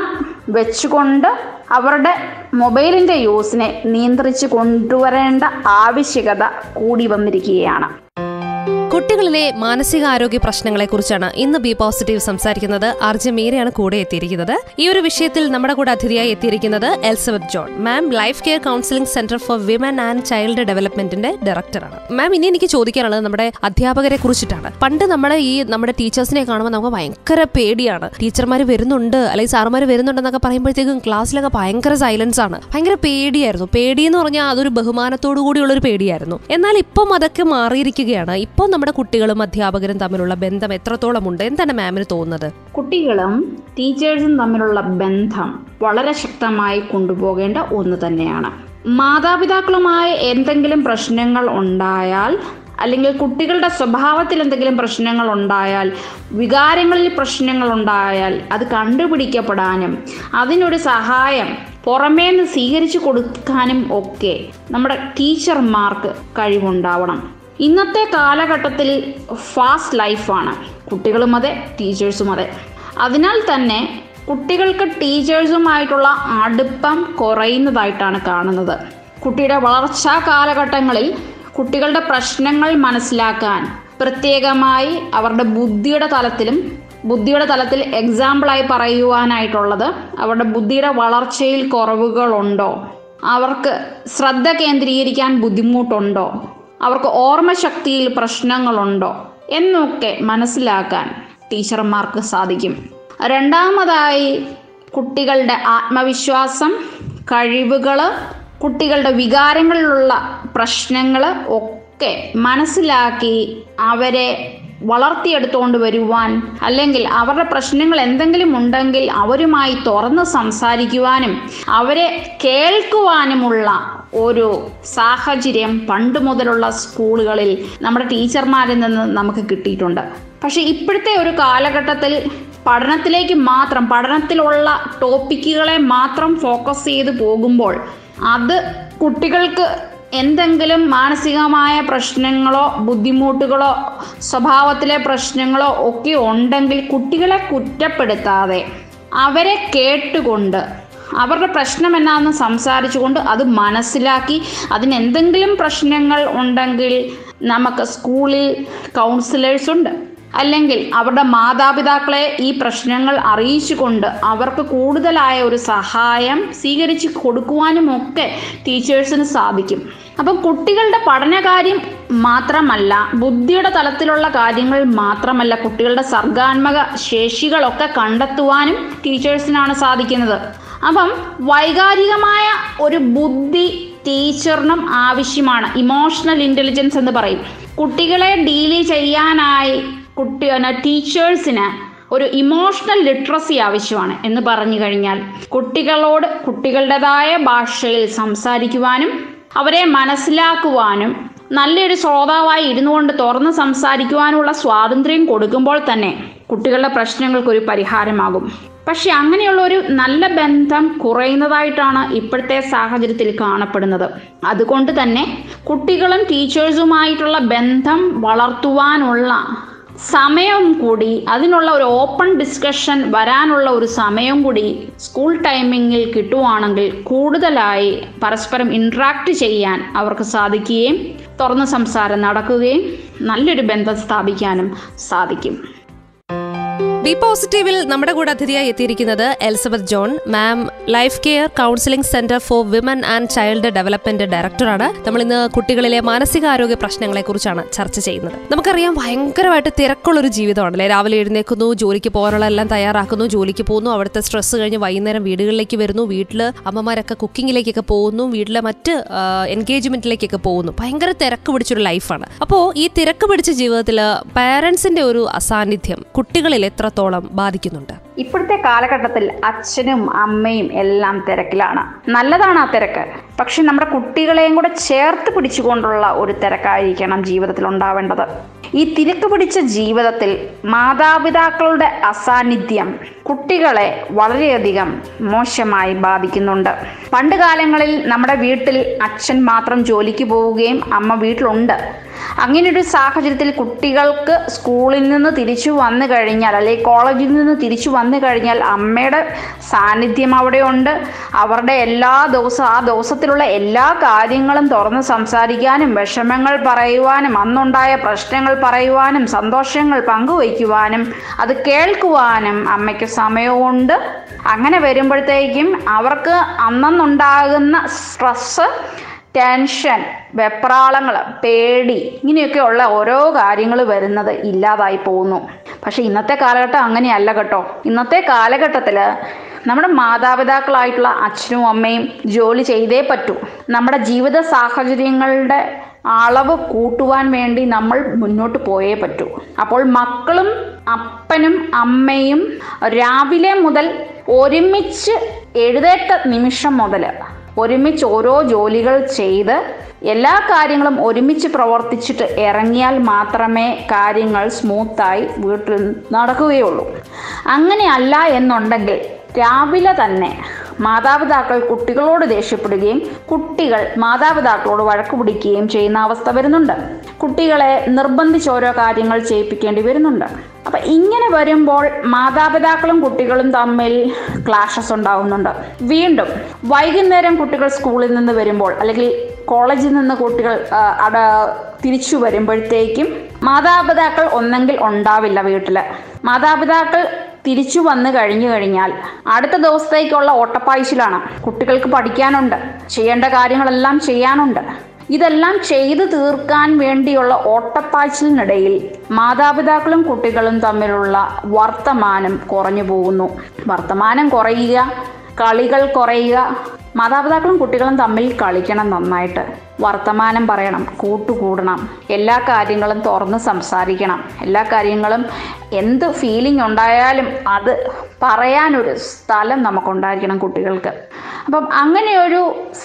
വെച്ചുകൊണ്ട് അവരുടെ മൊബൈലിൻ്റെ യൂസിനെ നിയന്ത്രിച്ച് കൊണ്ടുവരേണ്ട ആവശ്യകത കൂടി വന്നിരിക്കുകയാണ് കുട്ടികളിലെ മാനസികാരോഗ്യ പ്രശ്നങ്ങളെക്കുറിച്ചാണ് ഇന്ന് ബി പോസിറ്റീവ് സംസാരിക്കുന്നത് ആർ ജെ മീരയാണ് കൂടെ എത്തിയിരിക്കുന്നത് ഈ ഒരു വിഷയത്തിൽ നമ്മുടെ കൂടെ അതിഥിയായി എത്തിയിരിക്കുന്നത് Elizabeth John ma'am life care counselling centre for women and child ഡെവലപ്മെന്റിന്റെ ഡയറക്ടറാണ് മാം ഇനി എനിക്ക് ചോദിക്കാനുള്ളത് നമ്മുടെ അധ്യാപകരെ കുറിച്ചിട്ടാണ് പണ്ട് നമ്മുടെ ഈ നമ്മുടെ ടീച്ചേഴ്സിനെ കാണുമ്പോൾ നമുക്ക് ഭയങ്കര പേടിയാണ് ടീച്ചർമാർ വരുന്നുണ്ട് അല്ലെങ്കിൽ സാറുമാർ വരുന്നുണ്ടെന്നൊക്കെ പറയുമ്പോഴത്തേക്കും ക്ലാസ്സിലൊക്കെ ഭയങ്കര സൈലൻസ് ആണ് ഭയങ്കര പേടിയായിരുന്നു പേടി എന്ന് പറഞ്ഞാൽ അതൊരു ബഹുമാനത്തോടു കൂടിയുള്ള ഒരു പേടിയായിരുന്നു എന്നാൽ ഇപ്പം അതൊക്കെ മാറിയിരിക്കുകയാണ് ഇപ്പോൾ നമ്മുടെ കുട്ടികളും അധ്യാപകരും തമ്മിലുള്ള ബന്ധം എത്രത്തോളം ഉണ്ട് എന്താണ് മാമിന് തോന്നുന്നത് കുട്ടികളും ടീച്ചേഴ്സും തമ്മിലുള്ള ബന്ധം വളരെ ശക്തമായി കൊണ്ടുപോകേണ്ട ഒന്ന് തന്നെയാണ് മാതാപിതാക്കളുമായി എന്തെങ്കിലും പ്രശ്നങ്ങൾ ഉണ്ടായാൽ അല്ലെങ്കിൽ കുട്ടികളുടെ സ്വഭാവത്തിൽ എന്തെങ്കിലും പ്രശ്നങ്ങൾ ഉണ്ടായാൽ വികാരങ്ങളിൽ പ്രശ്നങ്ങൾ ഉണ്ടായാൽ അത് കണ്ടുപിടിക്കപ്പെടാനും അതിനൊരു സഹായം പുറമേ നിന്ന് സ്വീകരിച്ചു കൊടുക്കാനും ഒക്കെ നമ്മുടെ ടീച്ചർമാർക്ക് കഴിവുണ്ടാവണം ഇന്നത്തെ കാലഘട്ടത്തിൽ ഫാസ്റ്റ് ലൈഫാണ് കുട്ടികളും അതെ ടീച്ചേഴ്സും അതെ അതിനാൽ തന്നെ കുട്ടികൾക്ക് ടീച്ചേഴ്സുമായിട്ടുള്ള അടുപ്പം കുറയുന്നതായിട്ടാണ് കാണുന്നത് കുട്ടിയുടെ വളർച്ചാ കാലഘട്ടങ്ങളിൽ കുട്ടികളുടെ പ്രശ്നങ്ങൾ മനസ്സിലാക്കാൻ പ്രത്യേകമായി അവരുടെ ബുദ്ധിയുടെ തലത്തിലും ബുദ്ധിയുടെ തലത്തിൽ എക്സാമ്പിളായി പറയുവാനായിട്ടുള്ളത് അവരുടെ ബുദ്ധിയുടെ വളർച്ചയിൽ കുറവുകളുണ്ടോ അവർക്ക് ശ്രദ്ധ കേന്ദ്രീകരിക്കാൻ ബുദ്ധിമുട്ടുണ്ടോ അവർക്ക് ഓർമ്മശക്തിയിൽ പ്രശ്നങ്ങളുണ്ടോ എന്നൊക്കെ മനസ്സിലാക്കാൻ ടീച്ചർമാർക്ക് സാധിക്കും രണ്ടാമതായി കുട്ടികളുടെ ആത്മവിശ്വാസം കഴിവുകൾ കുട്ടികളുടെ വികാരങ്ങളിലുള്ള പ്രശ്നങ്ങൾ ഒക്കെ മനസ്സിലാക്കി അവരെ വളർത്തിയെടുത്തുകൊണ്ട് വരുവാൻ അല്ലെങ്കിൽ അവരുടെ പ്രശ്നങ്ങൾ എന്തെങ്കിലും ഉണ്ടെങ്കിൽ അവരുമായി തുറന്ന് സംസാരിക്കുവാനും അവരെ കേൾക്കുവാനുമുള്ള ഒരു സാഹചര്യം പണ്ട് മുതലുള്ള സ്കൂളുകളിൽ നമ്മുടെ ടീച്ചർമാരിൽ നിന്ന് നമുക്ക് കിട്ടിയിട്ടുണ്ട് പക്ഷേ ഇപ്പോഴത്തെ ഒരു കാലഘട്ടത്തിൽ പഠനത്തിലേക്ക് മാത്രം പഠനത്തിലുള്ള ടോപ്പിക്കുകളെ മാത്രം ഫോക്കസ് ചെയ്ത് പോകുമ്പോൾ അത് കുട്ടികൾക്ക് എന്തെങ്കിലും മാനസികമായ പ്രശ്നങ്ങളോ ബുദ്ധിമുട്ടുകളോ സ്വഭാവത്തിലെ പ്രശ്നങ്ങളോ ഒക്കെ ഉണ്ടെങ്കിൽ കുട്ടികളെ കുറ്റപ്പെടുത്താതെ അവരെ കേട്ടുകൊണ്ട് അവരുടെ പ്രശ്നം എന്നാന്ന് സംസാരിച്ചുകൊണ്ട് അത് മനസ്സിലാക്കി അതിന് എന്തെങ്കിലും പ്രശ്നങ്ങൾ ഉണ്ടെങ്കിൽ നമുക്ക് സ്കൂളിൽ കൗൺസിലേഴ്സ് ഉണ്ട് അല്ലെങ്കിൽ അവരുടെ മാതാപിതാക്കളെ ഈ പ്രശ്നങ്ങൾ അറിയിച്ചുകൊണ്ട് അവർക്ക് കൂടുതലായ ഒരു സഹായം സ്വീകരിച്ച് കൊടുക്കുവാനുമൊക്കെ ടീച്ചേഴ്സിന് സാധിക്കും അപ്പം കുട്ടികളുടെ പഠനകാര്യം മാത്രമല്ല ബുദ്ധിയുടെ തലത്തിലുള്ള കാര്യങ്ങൾ മാത്രമല്ല കുട്ടികളുടെ സർഗാത്മക ശേഷികളൊക്കെ കണ്ടെത്തുവാനും ടീച്ചേഴ്സിനാണ് സാധിക്കുന്നത് അപ്പം വൈകാരികമായ ഒരു ബുദ്ധി ടീച്ചറിനും ആവശ്യമാണ് ഇമോഷണൽ ഇൻ്റലിജൻസ് എന്ന് പറയും കുട്ടികളെ ഡീല് ചെയ്യാനായി കുട്ടി ടീച്ചേഴ്സിന് ഒരു ഇമോഷണൽ ലിറ്ററസി ആവശ്യമാണ് എന്ന് പറഞ്ഞു കഴിഞ്ഞാൽ കുട്ടികളോട് കുട്ടികളുടേതായ ഭാഷയിൽ സംസാരിക്കുവാനും അവരെ മനസ്സിലാക്കുവാനും നല്ലൊരു ശ്രോതാവായി ഇരുന്നു കൊണ്ട് തുറന്ന് സംസാരിക്കുവാനുള്ള സ്വാതന്ത്ര്യം കൊടുക്കുമ്പോൾ തന്നെ കുട്ടികളുടെ പ്രശ്നങ്ങൾക്കൊരു പരിഹാരമാകും പക്ഷെ അങ്ങനെയുള്ള ഒരു നല്ല ബന്ധം കുറയുന്നതായിട്ടാണ് ഇപ്പോഴത്തെ സാഹചര്യത്തിൽ കാണപ്പെടുന്നത് അതുകൊണ്ട് തന്നെ കുട്ടികളും ടീച്ചേഴ്സുമായിട്ടുള്ള ബന്ധം വളർത്തുവാനുള്ള സമയം കൂടി അതിനുള്ള ഒരു ഓപ്പൺ ഡിസ്കഷൻ വരാനുള്ള ഒരു സമയം കൂടി സ്കൂൾ ടൈമിങ്ങിൽ കിട്ടുവാണെങ്കിൽ കൂടുതലായി പരസ്പരം ഇൻട്രാക്ട് ചെയ്യാൻ അവർക്ക് സാധിക്കുകയും തുറന്ന സംസാരം നടക്കുകയും നല്ലൊരു ബന്ധം സ്ഥാപിക്കാനും സാധിക്കും ബി പോസിറ്റീവിൽ നമ്മുടെ കൂടെ അതിഥിയായി എത്തിയിരിക്കുന്നത് Elizabeth John ma'am life care counselling centre for women and child development ഡയറക്ടറാണ് നമ്മൾ ഇന്ന് കുട്ടികളിലെ മാനസികാരോഗ്യ പ്രശ്നങ്ങളെ കുറിച്ചാണ് ചർച്ച ചെയ്യുന്നത് നമുക്കറിയാം ഭയങ്കരമായിട്ട് തിരക്കുള്ളൊരു ജീവിതമാണല്ലേ രാവിലെ എഴുന്നേക്കുന്നു ജോലിക്ക് പോകാനുള്ള എല്ലാം തയ്യാറാക്കുന്നു ജോലിക്ക് പോകുന്നു അവിടുത്തെ സ്ട്രെസ് കഴിഞ്ഞ് വൈകുന്നേരം വീടുകളിലേക്ക് വരുന്നു വീട്ടിൽ അമ്മമാരൊക്കെ കുക്കിങ്ങിലേക്കൊക്കെ പോകുന്നു വീട്ടിലെ മറ്റ് എൻഗേജ്മെന്റിലേക്കൊക്കെ പോകുന്നു ഭയങ്കര തിരക്ക് പിടിച്ചൊരു ലൈഫാണ് അപ്പോൾ ഈ തിരക്ക് പിടിച്ച ജീവിതത്തിൽ പാരൻസിന്റെ ഒരു അസാന്നിധ്യം കുട്ടികളിൽ എത്രത്തോളം ബാധിക്കുന്നുണ്ട് ഇപ്പോഴത്തെ കാലഘട്ടത്തിൽ അച്ഛനും അമ്മയും എല്ലാം തിരക്കിലാണ് നല്ലതാണ് ആ തിരക്ക് പക്ഷെ നമ്മുടെ കുട്ടികളെയും കൂടെ ചേർത്ത് പിടിച്ചുകൊണ്ടുള്ള ഒരു തിരക്കായിരിക്കണം ജീവിതത്തിൽ ഉണ്ടാവേണ്ടത് ഈ തിരക്ക് പിടിച്ച ജീവിതത്തിൽ മാതാപിതാക്കളുടെ അസാന്നിധ്യം കുട്ടികളെ വളരെയധികം മോശമായി ബാധിക്കുന്നുണ്ട് പണ്ട് കാലങ്ങളിൽ നമ്മുടെ വീട്ടിൽ അച്ഛൻ മാത്രം ജോലിക്ക് പോവുകയും അമ്മ വീട്ടിലുണ്ട് അങ്ങനെയൊരു സാഹചര്യത്തിൽ കുട്ടികൾക്ക് സ്കൂളിൽ നിന്ന് തിരിച്ചു വന്നു കഴിഞ്ഞാൽ അല്ലെങ്കിൽ കോളേജിൽ നിന്ന് തിരിച്ചു വന്നു കഴിഞ്ഞാൽ അമ്മയുടെ സാന്നിധ്യം അവിടെയുണ്ട് അവരുടെ എല്ലാ ദിവസവും ആ ദിവസത്തിലുള്ള എല്ലാ കാര്യങ്ങളും തുറന്ന് സംസാരിക്കാനും വിഷമങ്ങൾ പറയുവാനും അന്നുണ്ടായ പ്രശ്നങ്ങൾ പറയുവാനും സന്തോഷങ്ങൾ പങ്കുവയ്ക്കുവാനും അത് കേൾക്കുവാനും അമ്മയ്ക്ക് സമയമുണ്ട് അങ്ങനെ വരുമ്പോഴത്തേക്കും അവർക്ക് അന്നന്നുണ്ടാകുന്ന സ്ട്രെസ് ടെൻഷൻ വെപ്രാളങ്ങൾ പേടി ഇങ്ങനെയൊക്കെയുള്ള ഓരോ കാര്യങ്ങൾ വരുന്നത് ഇല്ലാതായി പോകുന്നു പക്ഷെ ഇന്നത്തെ കാലഘട്ടം അങ്ങനെയല്ല കേട്ടോ ഇന്നത്തെ കാലഘട്ടത്തിൽ നമ്മുടെ മാതാപിതാക്കളായിട്ടുള്ള അച്ഛനും അമ്മയും ജോലി ചെയ്തേ പറ്റൂ നമ്മുടെ ജീവിത സാഹചര്യങ്ങളുടെ അളവ് കൂട്ടുവാൻ വേണ്ടി നമ്മൾ മുന്നോട്ട് പോയേ പറ്റൂ അപ്പോൾ മക്കളും അപ്പനും അമ്മയും രാവിലെ മുതൽ ഒരുമിച്ച് എഴുതേറ്റ നിമിഷം മുതൽ ഒരുമിച്ച് ഓരോ ജോലികൾ ചെയ്ത് എല്ലാ കാര്യങ്ങളും ഒരുമിച്ച് പ്രവർത്തിച്ചിട്ട് ഇറങ്ങിയാൽ മാത്രമേ കാര്യങ്ങൾ സ്മൂത്തായി വീട്ടിൽ നടക്കുകയുള്ളൂ അങ്ങനെയല്ല എന്നുണ്ടെങ്കിൽ രാവിലെ തന്നെ മാതാപിതാക്കൾ കുട്ടികളോട് ദേഷ്യപ്പെടുകയും കുട്ടികൾ മാതാപിതാക്കളോട് വഴക്ക് പിടിക്കുകയും ചെയ്യുന്ന അവസ്ഥ വരുന്നുണ്ട് കുട്ടികളെ നിർബന്ധിച്ച് ഓരോ കാര്യങ്ങൾ ചെയ്യിപ്പിക്കേണ്ടി വരുന്നുണ്ട് അപ്പം ഇങ്ങനെ വരുമ്പോൾ മാതാപിതാക്കളും കുട്ടികളും തമ്മിൽ ക്ലാഷസ് ഉണ്ടാകുന്നുണ്ട് വീണ്ടും വൈകുന്നേരം കുട്ടികൾ സ്കൂളിൽ നിന്ന് വരുമ്പോൾ അല്ലെങ്കിൽ കോളേജിൽ നിന്ന് കുട്ടികൾ ആ, അട തിരിച്ചു വരുമ്പോഴത്തേക്കും മാതാപിതാക്കൾ ഒന്നെങ്കിൽ ഉണ്ടാവില്ല വീട്ടിൽ മാതാപിതാക്കൾ തിരിച്ചു വന്നു കഴിഞ്ഞു കഴിഞ്ഞാൽ അടുത്ത ദിവസത്തേക്കുള്ള ഓട്ടപ്പായ്ച്ചിലാണ് കുട്ടികൾക്ക് പഠിക്കാനുണ്ട് ചെയ്യേണ്ട കാര്യങ്ങളെല്ലാം ചെയ്യാനുണ്ട് ഇതെല്ലാം ചെയ്തു തീർക്കാൻ വേണ്ടിയുള്ള ഓട്ടപ്പാച്ചിലിനിടയിൽ മാതാപിതാക്കളും കുട്ടികളും തമ്മിലുള്ള വർത്തമാനം കുറഞ്ഞു പോകുന്നു വർത്തമാനം കുറയുക കളികൾ കുറയുക മാതാപിതാക്കളും കുട്ടികളും തമ്മിൽ കളിക്കണം നന്നായിട്ട് വർത്തമാനം പറയണം കൂട്ടുകൂടണം എല്ലാ കാര്യങ്ങളും തുറന്ന് സംസാരിക്കണം എല്ലാ കാര്യങ്ങളും എന്ത് ഫീലിംഗ് ഉണ്ടായാലും അത് പറയാനൊരു സ്ഥലം നമുക്കുണ്ടായിരിക്കണം കുട്ടികൾക്ക് അപ്പം അങ്ങനെയൊരു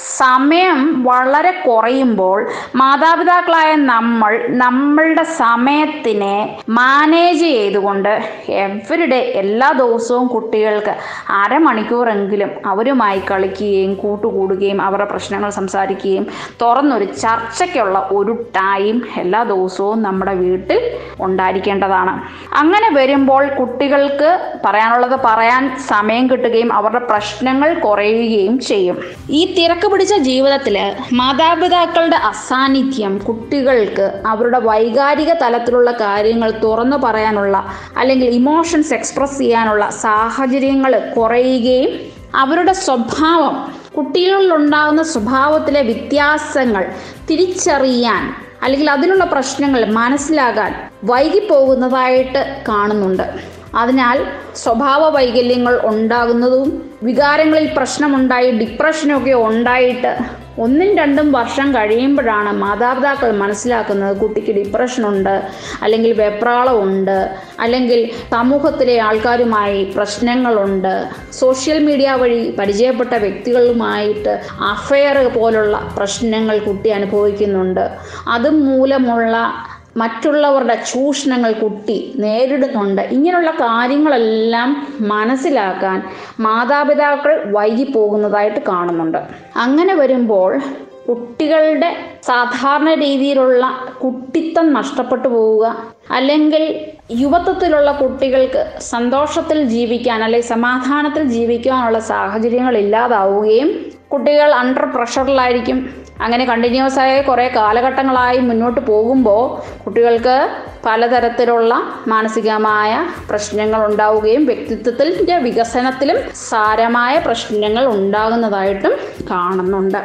സമയം വളരെ കുറയുമ്പോൾ മാതാപിതാക്കളായ നമ്മൾ നമ്മളുടെ സമയത്തിനെ മാനേജ് ചെയ്തുകൊണ്ട് എവരുടെ എല്ലാ ദിവസവും കുട്ടികൾക്ക് അരമണിക്കൂറെങ്കിലും അവരുമായി കളിക്കുകയും കൂട്ടുകൂടുകയും അവരുടെ പ്രശ്നങ്ങൾ സംസാരിക്കുകയും തുറന്നൊരു ചർച്ചയ്ക്കുള്ള ഒരു ടൈം എല്ലാ ദിവസവും നമ്മുടെ വീട്ടിൽ ഉണ്ടായിരിക്കേണ്ടതാണ് അങ്ങനെ വരുമ്പോൾ കുട്ടികൾക്ക് പറയാനുള്ളത് പറയാൻ സമയം കിട്ടുകയും അവരുടെ പ്രശ്നങ്ങൾ കുറയുകയും ചെയ്യും ഈ തിരക്ക് പിടിച്ച ജീവിതത്തിൽ മാതാപിതാക്കളുടെ അസാന്നിധ്യം കുട്ടികൾക്ക് അവരുടെ വൈകാരിക തലത്തിലുള്ള കാര്യങ്ങൾ തുറന്നു പറയാനുള്ള അല്ലെങ്കിൽ ഇമോഷൻസ് എക്സ്പ്രസ് ചെയ്യാനുള്ള സാഹചര്യങ്ങൾ കുറയുകയും അവരുടെ സ്വഭാവം കുട്ടികളിലുണ്ടാകുന്ന സ്വഭാവത്തിലെ വ്യത്യാസങ്ങൾ തിരിച്ചറിയാൻ അല്ലെങ്കിൽ അതിനുള്ള പ്രശ്നങ്ങൾ മനസ്സിലാകാൻ വൈകിപ്പോകുന്നതായിട്ട് കാണുന്നുണ്ട് അതിനാൽ സ്വഭാവ വൈകല്യങ്ങൾ ഉണ്ടാകുന്നതും വികാരങ്ങളിൽ പ്രശ്നമുണ്ടായി ഡിപ്രഷനൊക്കെ ഉണ്ടായിട്ട് ഒന്നും രണ്ടും വർഷം കഴിയുമ്പോഴാണ് മാതാപിതാക്കൾ മനസ്സിലാക്കുന്നത് കുട്ടിക്ക് ഡിപ്രഷനുണ്ട് അല്ലെങ്കിൽ വെപ്രാളമുണ്ട് അല്ലെങ്കിൽ സമൂഹത്തിലെ ആൾക്കാരുമായി പ്രശ്നങ്ങളുണ്ട് സോഷ്യൽ മീഡിയ വഴി പരിചയപ്പെട്ട വ്യക്തികളുമായിട്ട് അഫെയർ പോലുള്ള പ്രശ്നങ്ങൾ കുട്ടി അനുഭവിക്കുന്നുണ്ട് അതുമൂലമുള്ള മറ്റുള്ളവരുടെ ചൂഷണങ്ങൾ കുട്ടി നേരിടുന്നുണ്ട് ഇങ്ങനെയുള്ള കാര്യങ്ങളെല്ലാം മനസ്സിലാക്കാൻ മാതാപിതാക്കൾ വൈകി പോകുന്നതായിട്ട് കാണുന്നുണ്ട് അങ്ങനെ വരുമ്പോൾ കുട്ടികളുടെ സാധാരണ രീതിയിലുള്ള കുട്ടിത്തം നഷ്ടപ്പെട്ടു പോവുക അല്ലെങ്കിൽ യുവത്വത്തിലുള്ള കുട്ടികൾക്ക് സന്തോഷത്തിൽ ജീവിക്കാൻ അല്ലെങ്കിൽ സമാധാനത്തിൽ ജീവിക്കാനുള്ള സാഹചര്യങ്ങൾ ഇല്ലാതാവുകയും കുട്ടികൾ അണ്ടർ പ്രഷറിലായിരിക്കും അങ്ങനെ കണ്ടിന്യൂസ് ആയ കുറേ കാലഘട്ടങ്ങളായി മുന്നോട്ട് പോകുമ്പോൾ കുട്ടികൾക്ക് പലതരത്തിലുള്ള മാനസികമായ പ്രശ്നങ്ങൾ ഉണ്ടാവുകയും വ്യക്തിത്വത്തിൻ്റെ വികസനത്തിലും സാരമായ പ്രശ്നങ്ങൾ ഉണ്ടാകുന്നതായിട്ടും കാണുന്നുണ്ട്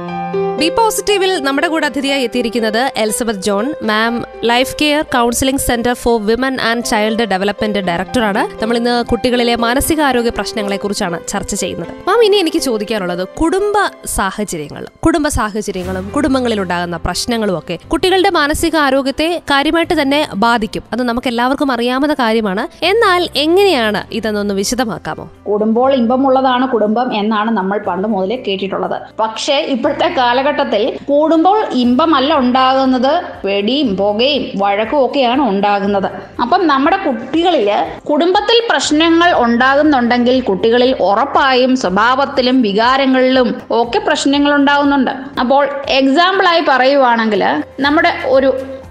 ബി പോസിറ്റീവിൽ നമ്മുടെ കൂടെ അതിഥിയായി എത്തിയിരിക്കുന്നത് Elizabeth John ma'am life care counselling centre for women and child development ഡയറക്ടറാണ് നമ്മൾ ഇന്ന് കുട്ടികളിലെ മാനസികാരോഗ്യ പ്രശ്നങ്ങളെ കുറിച്ചാണ് ചർച്ച ചെയ്യുന്നത് മാം ഇനി എനിക്ക് ചോദിക്കാനുള്ളത് കുടുംബ സാഹചര്യങ്ങൾ കുടുംബ സാഹചര്യങ്ങളും കുടുംബങ്ങളിൽ ഉണ്ടാകുന്ന പ്രശ്നങ്ങളും ഒക്കെ കുട്ടികളുടെ മാനസിക ആരോഗ്യത്തെ കാര്യമായിട്ട് തന്നെ ബാധിക്കും അത് നമുക്ക് എല്ലാവർക്കും അറിയാവുന്ന കാര്യമാണ് എന്നാൽ എങ്ങനെയാണ് ഇതെന്നൊന്ന് വിശദമാക്കാമോ കൂടുമ്പോൾ ഇമ്പമുള്ളതാണ് കുടുംബം എന്നാണ് നമ്മൾ പണ്ട് മുതലേ കേട്ടിട്ടുള്ളത് പക്ഷേ ഇപ്പോഴത്തെ കാലഘട്ടത്തിൽ കൂടുമ്പോൾ ഇമ്പമല്ല ഉണ്ടാകുന്നത് വെടിയും പുകയും വഴക്കും ഒക്കെയാണ് ഉണ്ടാകുന്നത് അപ്പം നമ്മുടെ കുട്ടികളിൽ കുടുംബത്തിൽ പ്രശ്നങ്ങൾ ഉണ്ടാകുന്നുണ്ടെങ്കിൽ കുട്ടികളിൽ ഉറപ്പായും സ്വഭാവത്തിലും വികാരങ്ങളിലും ഒക്കെ പ്രശ്നങ്ങൾ ഉണ്ടാകുന്നുണ്ട് അപ്പോൾ എക്സാമ്പിളായി പറയുവാണെങ്കിൽ നമ്മുടെ ഒരു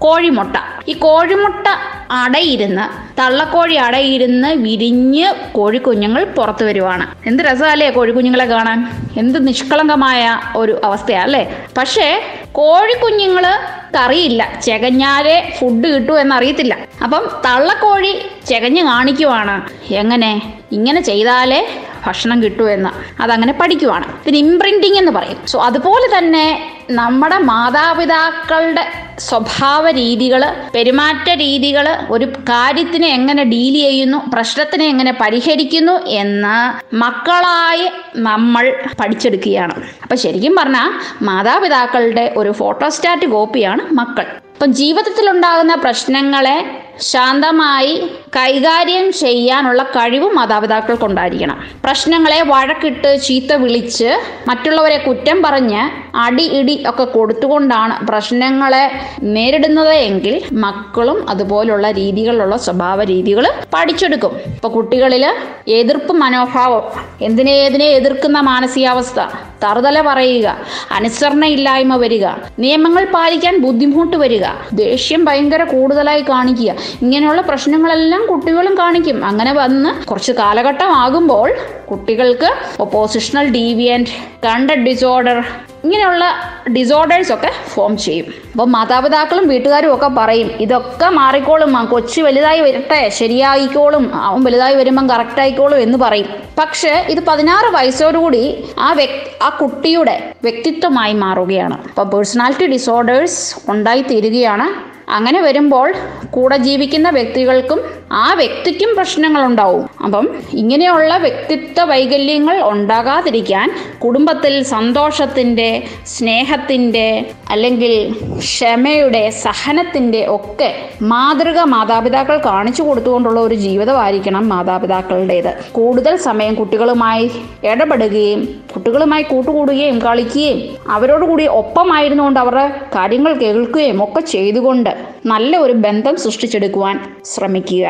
കോഴിമുട്ട ഈ കോഴിമുട്ട അടയിരുന്ന് തള്ളക്കോഴി അടയിരുന്ന് വിരിഞ്ഞ് കോഴിക്കുഞ്ഞുങ്ങൾ പുറത്തു വരുവാണ് എന്ത് രസമല്ലേ കോഴിക്കുഞ്ഞുങ്ങളെ കാണാൻ എന്ത് നിഷ്കളങ്കമായ ഒരു അവസ്ഥയാ അല്ലേ പക്ഷേ കോഴിക്കുഞ്ഞുങ്ങൾ അറിയില്ല ചെകഞ്ഞാലേ ഫുഡ് കിട്ടൂ എന്നറിയത്തില്ല അപ്പം തള്ളക്കോഴി ചെകഞ്ഞ് കാണിക്കുവാണ് എങ്ങനെ ഇങ്ങനെ ചെയ്താലേ ഭക്ഷണം കിട്ടൂ എന്ന് അതങ്ങനെ പഠിക്കുവാണ് ഇതിന് ഇംപ്രിന്റിംഗ് എന്ന് പറയും സോ അതുപോലെ തന്നെ നമ്മുടെ മാതാപിതാക്കളുടെ സ്വഭാവ രീതികൾ പെരുമാറ്റ രീതികൾ ഒരു കാര്യത്തിനെ എങ്ങനെ ഡീൽ ചെയ്യുന്നു പ്രശ്നത്തിനെ എങ്ങനെ പരിഹരിക്കുന്നു എന്ന് മക്കളായി നമ്മൾ പഠിച്ചെടുക്കുകയാണ് അപ്പം ശരിക്കും പറഞ്ഞാൽ മാതാപിതാക്കളുടെ ഒരു ഫോട്ടോസ്റ്റാറ്റ് കോപ്പിയാണ് മക്കൾ അപ്പം ജീവിതത്തിലുണ്ടാകുന്ന പ്രശ്നങ്ങളെ ശാന്തമായി കൈകാര്യം ചെയ്യാനുള്ള കഴിവ് മാതാപിതാക്കൾക്കുണ്ടായിരിക്കണം പ്രശ്നങ്ങളെ വഴക്കിട്ട് ചീത്ത വിളിച്ച് മറ്റുള്ളവരെ കുറ്റം പറഞ്ഞ് അടി ഇടി ഒക്കെ കൊടുത്തുകൊണ്ടാണ് പ്രശ്നങ്ങളെ നേരിടുന്നത് എങ്കിൽ മക്കളും അതുപോലുള്ള രീതികളിലുള്ള സ്വഭാവ രീതികൾ പഠിച്ചെടുക്കും ഇപ്പൊ കുട്ടികളിൽ എതിർപ്പ് മനോഭാവം എന്തിനെ ഏതിനെ എതിർക്കുന്ന മാനസികാവസ്ഥ തറുതല പറയുക അനുസരണയില്ലായ്മ വരിക നിയമങ്ങൾ പാലിക്കാൻ ബുദ്ധിമുട്ട് വരിക ദേഷ്യം ഭയങ്കര കൂടുതലായി കാണിക്കുക ഇങ്ങനെയുള്ള പ്രശ്നങ്ങളെല്ലാം കുട്ടികളും കാണിക്കും അങ്ങനെ വന്ന് കുറച്ച് കാലഘട്ടം ആകുമ്പോൾ കുട്ടികൾക്ക് ഒപ്പോസിഷണൽ ഡീവിയൻറ്റ് കണ്ടക്ട് ഡിസോർഡർ ഇങ്ങനെയുള്ള ഡിസോർഡേഴ്സ് ഒക്കെ ഫോം ചെയ്യും അപ്പോൾ മാതാപിതാക്കളും വീട്ടുകാരും ഒക്കെ പറയും ഇതൊക്കെ മാറിക്കോളും ആ കൊച്ചു വലുതായി വരട്ടെ ശരിയായിക്കോളും അവൻ വലുതായി വരുമ്പം കറക്റ്റ് ആയിക്കോളും എന്ന് പറയും പക്ഷേ ഇത് പതിനാറ് വയസ്സോടുകൂടി ആ വ്യക് ആ കുട്ടിയുടെ വ്യക്തിത്വമായി മാറുകയാണ് അപ്പോൾ പേഴ്സണാലിറ്റി ഡിസോർഡേഴ്സ് ഉണ്ടായി തീരുകയാണ് അങ്ങനെ വരുമ്പോൾ കൂടെ ജീവിക്കുന്ന വ്യക്തികൾക്കും ആ വ്യക്തിക്കും പ്രശ്നങ്ങളുണ്ടാവും അപ്പം ഇങ്ങനെയുള്ള വ്യക്തിത്വ വൈകല്യങ്ങൾ ഉണ്ടാകാതിരിക്കാൻ കുടുംബത്തിൽ സന്തോഷത്തിൻ്റെ സ്നേഹത്തിൻ്റെ അല്ലെങ്കിൽ ക്ഷമയുടെ സഹനത്തിൻ്റെ ഒക്കെ മാതൃക മാതാപിതാക്കൾ കാണിച്ചു കൊടുത്തുകൊണ്ടുള്ള ഒരു ജീവിതമായിരിക്കണം മാതാപിതാക്കളുടേത് കൂടുതൽ സമയം കുട്ടികളുമായി ഇടപെടുകയും കുട്ടികളുമായി കൂട്ടുകൂടുകയും കളിക്കുകയും അവരോടുകൂടി ഒപ്പമായിരുന്നുകൊണ്ട് അവരുടെ കാര്യങ്ങൾ കേൾക്കുകയും ഒക്കെ ചെയ്തുകൊണ്ട് നല്ല ഒരു ബന്ധം സൃഷ്ടിച്ചെടുക്കുവാൻ ശ്രമിക്കുക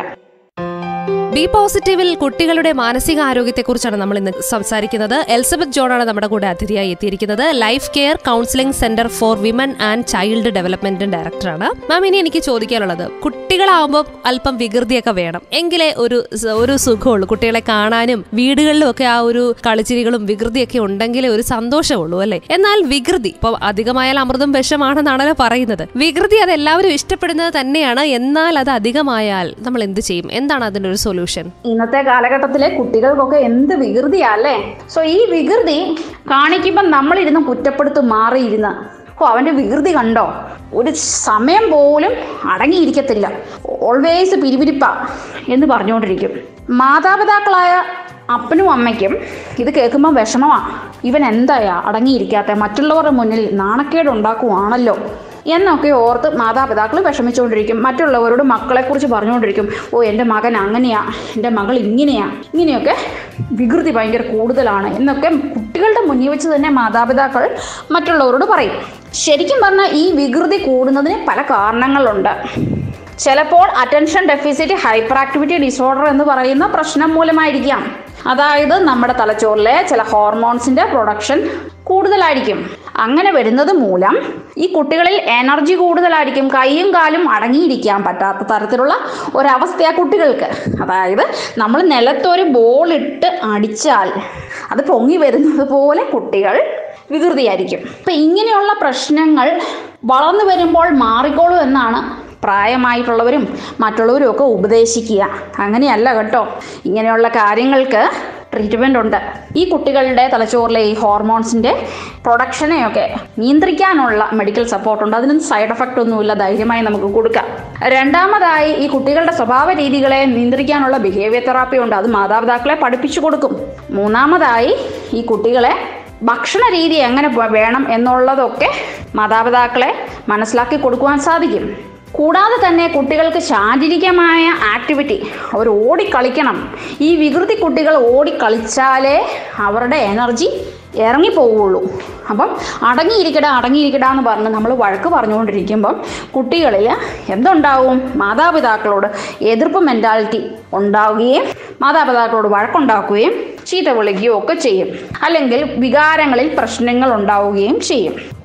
ബി പോസിറ്റീവിൽ കുട്ടികളുടെ മാനസികാരോഗ്യത്തെക്കുറിച്ചാണ് നമ്മൾ ഇന്ന് സംസാരിക്കുന്നത് എലിസബത്ത് ജോണാണ് നമ്മുടെ കൂടെ അതിഥിയായി എത്തിയിരിക്കുന്നത് life care counselling centre for women and child development ഡയറക്ടറാണ് മാം ഇനി എനിക്ക് ചോദിക്കാനുള്ളത് കുട്ടികളാവുമ്പോൾ അല്പം വികൃതിയൊക്കെ വേണം എങ്കിലേ ഒരു സ- ഒരു സുഖമുള്ളൂ കുട്ടികളെ കാണാനും വീടുകളിലും ഒക്കെ ആ ഒരു കളിച്ചിരികളും വികൃതിയൊക്കെ ഉണ്ടെങ്കിലേ ഒരു സന്തോഷമുള്ളൂ അല്ലേ എന്നാൽ വികൃതി ഇപ്പൊ അധികമായാൽ അമൃതം വിഷമാണെന്നാണല്ലോ പറയുന്നത് വികൃതി അത് എല്ലാവരും ഇഷ്ടപ്പെടുന്നത് തന്നെയാണ് എന്നാൽ അത് അധികമായാൽ നമ്മൾ എന്ത് ചെയ്യും എന്താണ് അതിന്റെ ഒരു സൊല്യൂഷൻ ഇന്നത്തെ കാലഘട്ടത്തിലെ കുട്ടികൾക്കൊക്കെ എന്ത് വികൃതിയാ അല്ലേ സോ ഈ വികൃതി കാണിക്കുമ്പോൾ നമ്മളിരുന്ന് കുറ്റപ്പെടുത്തും മാറിയിരുന്ന് ഓ അവൻ്റെ വികൃതി കണ്ടോ ഒരു സമയം പോലും അടങ്ങിയിരിക്കത്തില്ല ഓൾവേസ് പിരിപിരിപ്പ എന്ന് പറഞ്ഞുകൊണ്ടിരിക്കും മാതാപിതാക്കളായ അപ്പനും അമ്മയ്ക്കും ഇത് കേൾക്കുമ്പോൾ വിഷമമാണ് ഇവൻ എന്തായാ അടങ്ങിയിരിക്കാത്ത മറ്റുള്ളവരുടെ മുന്നിൽ നാണക്കേട് ഉണ്ടാക്കുവാണല്ലോ എന്നൊക്കെ ഓർത്ത് മാതാപിതാക്കൾ വിഷമിച്ചുകൊണ്ടിരിക്കും മറ്റുള്ളവരോട് മക്കളെക്കുറിച്ച് പറഞ്ഞുകൊണ്ടിരിക്കും ഓ എൻ്റെ മകൻ അങ്ങനെയാ എൻ്റെ മകൾ ഇങ്ങനെയാ ഇങ്ങനെയൊക്കെ വികൃതി ഭയങ്കര കൂടുതലാണ് എന്നൊക്കെ കുട്ടികളുടെ മുന്നിൽ വെച്ച് തന്നെ മാതാപിതാക്കൾ മറ്റുള്ളവരോട് പറയും ശരിക്കും പറഞ്ഞാൽ ഈ വികൃതി കൂടുന്നതിന് പല കാരണങ്ങളുണ്ട് ചിലപ്പോൾ attention deficit hyper activity disorder എന്ന് പറയുന്ന പ്രശ്നം മൂലമായിരിക്കാം അതായത് നമ്മുടെ തലച്ചോറിലെ ചില ഹോർമോൺസിന്റെ പ്രൊഡക്ഷൻ കൂടുതലായിരിക്കും അങ്ങനെ വരുന്നത് മൂലം ഈ കുട്ടികളിൽ എനർജി കൂടുതലായിരിക്കും കൈയും കാലും അടങ്ങിയിരിക്കാൻ പറ്റാത്ത തരത്തിലുള്ള ഒരവസ്ഥയാ കുട്ടികൾക്ക് അതായത് നമ്മൾ നിലത്തൊരു ബോൾ ഇട്ട് അടിച്ചാൽ അത് പൊങ്ങി വരുന്നത് പോലെ കുട്ടികൾ വികൃതിയായിരിക്കും അപ്പം ഇങ്ങനെയുള്ള പ്രശ്നങ്ങൾ വളർന്നു വരുമ്പോൾ മാറിക്കോളൂ എന്നാണ് പ്രായമായിട്ടുള്ളവരും മറ്റുള്ളവരും ഒക്കെ ഉപദേശിക്കുക അങ്ങനെയല്ല കേട്ടോ ഇങ്ങനെയുള്ള കാര്യങ്ങൾക്ക് ട്രീറ്റ്മെൻ്റ് ഉണ്ട് ഈ കുട്ടികളുടെ തലച്ചോറിലെ ഈ ഹോർമോൺസിൻ്റെ പ്രൊഡക്ഷനെയൊക്കെ നിയന്ത്രിക്കാനുള്ള മെഡിക്കൽ സപ്പോർട്ടുണ്ട് അതിനൊന്നും സൈഡ് എഫക്റ്റ് ഒന്നുമില്ല ധൈര്യമായി നമുക്ക് കൊടുക്കാം രണ്ടാമതായി ഈ കുട്ടികളുടെ സ്വഭാവ രീതികളെ നിയന്ത്രിക്കാനുള്ള ബിഹേവിയർ തെറാപ്പി ഉണ്ട് അത് മാതാപിതാക്കളെ പഠിപ്പിച്ചു കൊടുക്കും മൂന്നാമതായി ഈ കുട്ടികളെ ഭക്ഷണ രീതി എങ്ങനെ വ- വേണം എന്നുള്ളതൊക്കെ മാതാപിതാക്കളെ മനസ്സിലാക്കി കൊടുക്കുവാൻ സാധിക്കും കൂടാതെ തന്നെ കുട്ടികൾക്ക് ശാരീരികമായ ആക്ടിവിറ്റി അവർ ഓടിക്കളിക്കണം ഈ വികൃതി കുട്ടികൾ ഓടിക്കളിച്ചാലേ അവരുടെ എനർജി ഇറങ്ങിപ്പോവുള്ളൂ അപ്പം അടങ്ങിയിരിക്കട അടങ്ങിയിരിക്കട എന്ന് പറഞ്ഞ് നമ്മൾ വഴക്ക് പറഞ്ഞുകൊണ്ടിരിക്കുമ്പം കുട്ടികളിൽ എന്തുണ്ടാവും മാതാപിതാക്കളോട് എതിർപ്പ് മെൻറ്റാലിറ്റി ഉണ്ടാവുകയും മാതാപിതാക്കളോട് വഴക്കുണ്ടാക്കുകയും ചീത്ത വിളിക്കുകയോ ഒക്കെ ചെയ്യും അല്ലെങ്കിൽ വികാരങ്ങളിൽ പ്രശ്നങ്ങൾ ഉണ്ടാവുകയും ചെയ്യും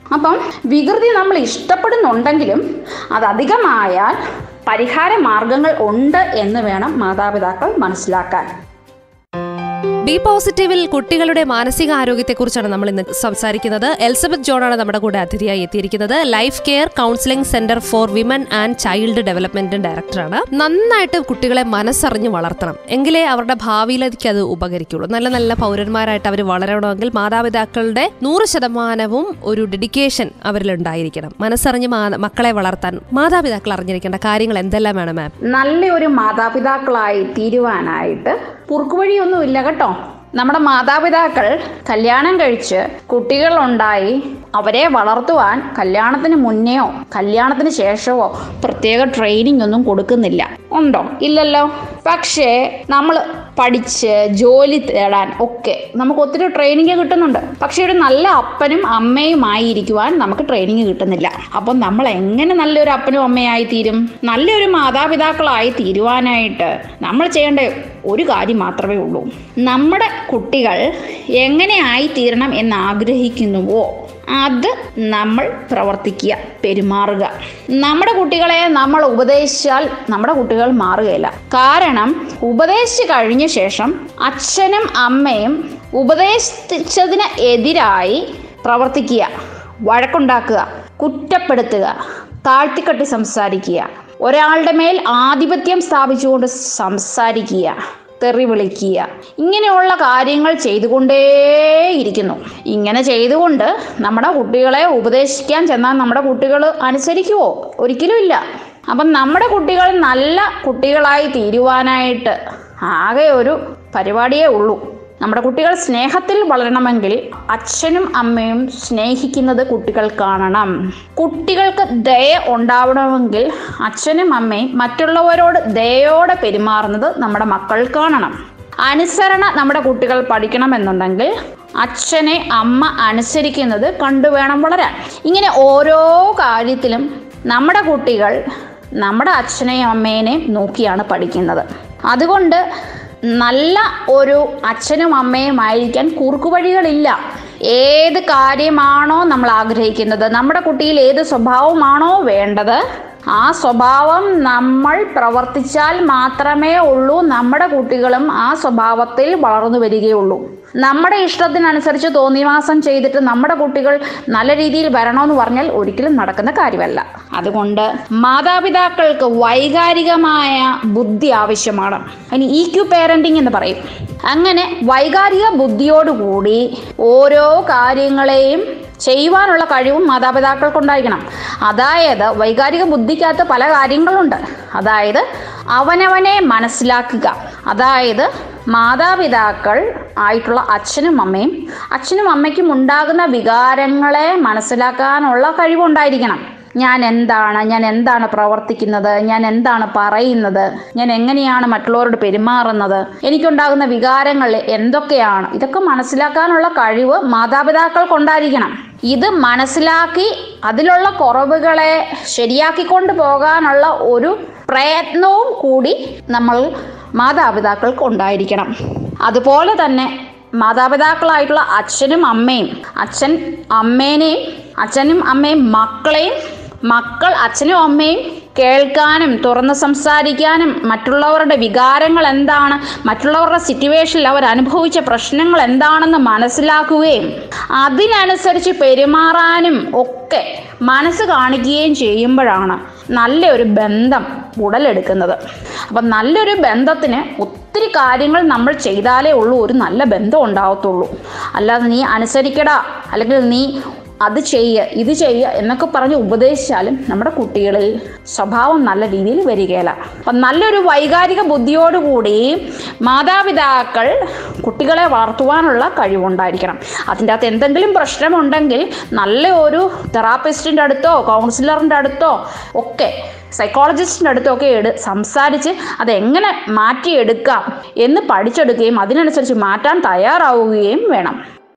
അപ്പം വികൃതി നമ്മൾ ഇഷ്ടപ്പെടുന്നുണ്ടെങ്കിലും അത് അധികമായാൽ പരിഹാര മാർഗങ്ങൾ ഉണ്ട് എന്ന് വേണം മാതാപിതാക്കൾ മനസ്സിലാക്കാൻ ബി പോസിറ്റീവിൽ കുട്ടികളുടെ മാനസിക ആരോഗ്യത്തെക്കുറിച്ചാണ് നമ്മൾ ഇന്ന് സംസാരിക്കുന്നത് എലിസബത്ത് ജോണാണ് നമ്മുടെ കൂടെ അതിഥിയായി എത്തിയിരിക്കുന്നത് life care counselling centre for women and child development ഡയറക്ടറാണ് നന്നായിട്ട് കുട്ടികളെ മനസ്സറിഞ്ഞ് വളർത്തണം എങ്കിലേ അവരുടെ ഭാവിയിലേക്ക് അത് ഉപകരിക്കുള്ളൂ നല്ല നല്ല പൗരന്മാരായിട്ട് അവർ വളരണമെങ്കിൽ മാതാപിതാക്കളുടെ നൂറ് ശതമാനവും ഒരു ഡെഡിക്കേഷൻ അവരിൽ ഉണ്ടായിരിക്കണം മനസ്സറിഞ്ഞ് മാ- മക്കളെ വളർത്താൻ മാതാപിതാക്കൾ അറിഞ്ഞിരിക്കേണ്ട കാര്യങ്ങൾ എന്തെല്ലാമാണ് മാം നല്ലൊരു മാതാപിതാക്കളായി തീരുവാനായിട്ട് കുറുക്കുവഴിയൊന്നുമില്ല കേട്ടോ നമ്മുടെ മാതാപിതാക്കൾ കല്യാണം കഴിച്ച് കുട്ടികളുണ്ടായി അവരെ വളർത്തുവാൻ കല്യാണത്തിന് മുന്നെയോ കല്യാണത്തിന് ശേഷമോ പ്രത്യേക ട്രെയിനിങ് ഒന്നും കൊടുക്കുന്നില്ല ഉണ്ടോ ഇല്ലല്ലോ പക്ഷേ നമ്മൾ പഠിച്ച് ജോലി തേടാൻ ഒക്കെ നമുക്ക് ഒത്തിരി ട്രെയിനിങ് കിട്ടുന്നുണ്ട് പക്ഷേ ഒരു നല്ല അപ്പനും അമ്മയുമായി ഇരിക്കുവാൻ നമുക്ക് ട്രെയിനിങ് കിട്ടുന്നില്ല അപ്പം നമ്മൾ എങ്ങനെ നല്ലൊരു അപ്പനും അമ്മയായി തീരും നല്ലൊരു മാതാപിതാക്കളായി തീരുവാനായിട്ട് നമ്മൾ ചെയ്യേണ്ട ഒരു കാര്യം മാത്രമേ ഉള്ളൂ നമ്മുടെ കുട്ടികൾ എങ്ങനെ ആയിത്തീരണം എന്ന് ആഗ്രഹിക്കുന്നുവോ അത് നമ്മൾ പ്രവർത്തിക്കുക പെരുമാറുക നമ്മുടെ കുട്ടികളെ നമ്മൾ ഉപദേശിച്ചാൽ നമ്മുടെ കുട്ടികൾ മാറുകയില്ല കാരണം ഉപദേശിച്ചു കഴിഞ്ഞ ശേഷം അച്ഛനും അമ്മയും ഉപദേശിച്ചതിന് എതിരായി പ്രവർത്തിക്കുക വഴക്കുണ്ടാക്കുക കുറ്റപ്പെടുത്തുക താഴ്ത്തിക്കെട്ടി സംസാരിക്കുക ഒരാളുടെ മേൽ ആധിപത്യം സ്ഥാപിച്ചുകൊണ്ട് സംസാരിക്കുക തെറി വിളിക്കുക ഇങ്ങനെയുള്ള കാര്യങ്ങൾ ചെയ്തുകൊണ്ടേയിരിക്കുന്നു ഇങ്ങനെ ചെയ്തുകൊണ്ട് നമ്മുടെ കുട്ടികളെ ഉപദേശിക്കാൻ ചെന്നാൽ നമ്മുടെ കുട്ടികൾ അനുസരിക്കുമോ ഒരിക്കലും ഇല്ല അപ്പം നമ്മുടെ കുട്ടികൾ നല്ല കുട്ടികളായി തീരുവാനായിട്ട് ആകെ ഒരു പരിപാടിയേ ഉള്ളൂ നമ്മുടെ കുട്ടികൾ സ്നേഹത്തിൽ വളരണമെങ്കിൽ അച്ഛനും അമ്മയും സ്നേഹിക്കുന്നത് കുട്ടികൾ കാണണം കുട്ടികൾക്ക് ദയ ഉണ്ടാവണമെങ്കിൽ അച്ഛനും അമ്മയും മറ്റുള്ളവരോട് ദയോടെ പെരുമാറുന്നത് നമ്മുടെ മക്കൾ കാണണം അനുസരണ നമ്മുടെ കുട്ടികൾ പഠിക്കണമെന്നുണ്ടെങ്കിൽ അച്ഛനെ അമ്മ അനുസരിക്കുന്നത് കണ്ടുവേണം വളരാൻ ഇങ്ങനെ ഓരോ കാര്യത്തിലും നമ്മുടെ കുട്ടികൾ നമ്മുടെ അച്ഛനെയും അമ്മേനെയും നോക്കിയാണ് പഠിക്കുന്നത് അതുകൊണ്ട് നല്ല ഒരു അച്ഛനും അമ്മയും ആയിരിക്കാൻ കുറുക്കുവഴികളില്ല ഏത് കാര്യമാണോ നമ്മൾ ആഗ്രഹിക്കുന്നത് നമ്മുടെ കുട്ടിയിൽ ഏത് സ്വഭാവമാണോ വേണ്ടത് ആ സ്വഭാവം നമ്മൾ പ്രവർത്തിച്ചാൽ മാത്രമേ ഉള്ളൂ നമ്മുടെ കുട്ടികളും ആ സ്വഭാവത്തിൽ വളർന്നു വരികയുള്ളൂ നമ്മുടെ ഇഷ്ടത്തിനനുസരിച്ച് തോന്നിവാസം ചെയ്തിട്ട് നമ്മുടെ കുട്ടികൾ നല്ല രീതിയിൽ വരണമെന്ന് പറഞ്ഞാൽ ഒരിക്കലും നടക്കുന്ന കാര്യമല്ല അതുകൊണ്ട് മാതാപിതാക്കൾക്ക് വൈകാരികമായ ബുദ്ധി ആവശ്യമാണ് അതിന് ഇ ക്യു പേരൻറ്റിങ് എന്ന് പറയും അങ്ങനെ വൈകാരിക ബുദ്ധിയോടുകൂടി ഓരോ കാര്യങ്ങളെയും ചെയ്യുവാനുള്ള കഴിവും മാതാപിതാക്കൾക്കുണ്ടായിരിക്കണം അതായത് വൈകാരിക ബുദ്ധിക്കകത്ത് പല കാര്യങ്ങളുണ്ട് അതായത് അവനവനെ മനസ്സിലാക്കുക അതായത് മാതാപിതാക്കൾ ആയിട്ടുള്ള അച്ഛനും അമ്മയും അച്ഛനും അമ്മയ്ക്കും ഉണ്ടാകുന്ന വികാരങ്ങളെ മനസ്സിലാക്കാനുള്ള കഴിവുണ്ടായിരിക്കണം ഞാൻ എന്താണ് ഞാൻ എന്താണ് പ്രവർത്തിക്കുന്നത് ഞാൻ എന്താണ് പറയുന്നത് ഞാൻ എങ്ങനെയാണ് മറ്റുള്ളവരോട് പെരുമാറുന്നത് എനിക്കുണ്ടാകുന്ന വികാരങ്ങൾ എന്തൊക്കെയാണ് ഇതൊക്കെ മനസ്സിലാക്കാനുള്ള കഴിവ് മാതാപിതാക്കൾക്കുണ്ടായിരിക്കണം ഇത് മനസ്സിലാക്കി അതിലുള്ള കുറവുകളെ ശരിയാക്കിക്കൊണ്ട് പോകാനുള്ള ഒരു പ്രയത്നവും കൂടി നമ്മൾ മാതാപിതാക്കൾക്ക് ഉണ്ടായിരിക്കണം അതുപോലെ തന്നെ മാതാപിതാക്കളായിട്ടുള്ള അച്ഛനും അമ്മയും അച്ഛൻ അമ്മേനെയും അച്ഛനും അമ്മയും മക്കളെയും മക്കൾ അച്ഛനും അമ്മയും കേൾക്കാനും തുറന്ന് സംസാരിക്കാനും മറ്റുള്ളവരുടെ വികാരങ്ങൾ എന്താണ് മറ്റുള്ളവരുടെ സിറ്റുവേഷനിൽ അവർ അനുഭവിച്ച പ്രശ്നങ്ങൾ എന്താണെന്ന് മനസ്സിലാക്കുകയും അതിനനുസരിച്ച് പെരുമാറാനും ഒക്കെ മനസ്സ് കാണിക്കുകയും ചെയ്യുമ്പോഴാണ് നല്ലൊരു ബന്ധം ഉടലെടുക്കുന്നത് അപ്പം നല്ലൊരു ബന്ധത്തിന് ഒത്തിരി കാര്യങ്ങൾ നമ്മൾ ചെയ്താലേ ഉള്ളൂ ഒരു നല്ല ബന്ധം ഉണ്ടാവത്തുള്ളൂ അല്ലാതെ നീ അനുസരിക്കടാ അല്ലെങ്കിൽ നീ അത് ചെയ്യ ഇത് ചെയ്യ എന്നൊക്കെ പറഞ്ഞ് ഉപദേശിച്ചാലും നമ്മുടെ കുട്ടികളിൽ സ്വഭാവം നല്ല രീതിയിൽ വരികയില്ല അപ്പം നല്ലൊരു വൈകാരിക ബുദ്ധിയോടുകൂടി മാതാപിതാക്കൾ കുട്ടികളെ വളർത്തുവാനുള്ള കഴിവുണ്ടായിരിക്കണം അതിൻ്റെ അകത്ത് എന്തെങ്കിലും പ്രശ്നമുണ്ടെങ്കിൽ നല്ല ഒരു തെറാപ്പിസ്റ്റിൻ്റെ അടുത്തോ കൗൺസിലറിൻ്റെ അടുത്തോ ഒക്കെ സൈക്കോളജിസ്റ്റിൻ്റെ അടുത്തൊക്കെ എടു സംസാരിച്ച് അതെങ്ങനെ മാറ്റിയെടുക്കാം എന്ന് പഠിച്ചെടുക്കുകയും അതിനനുസരിച്ച് മാറ്റാൻ തയ്യാറാവുകയും വേണം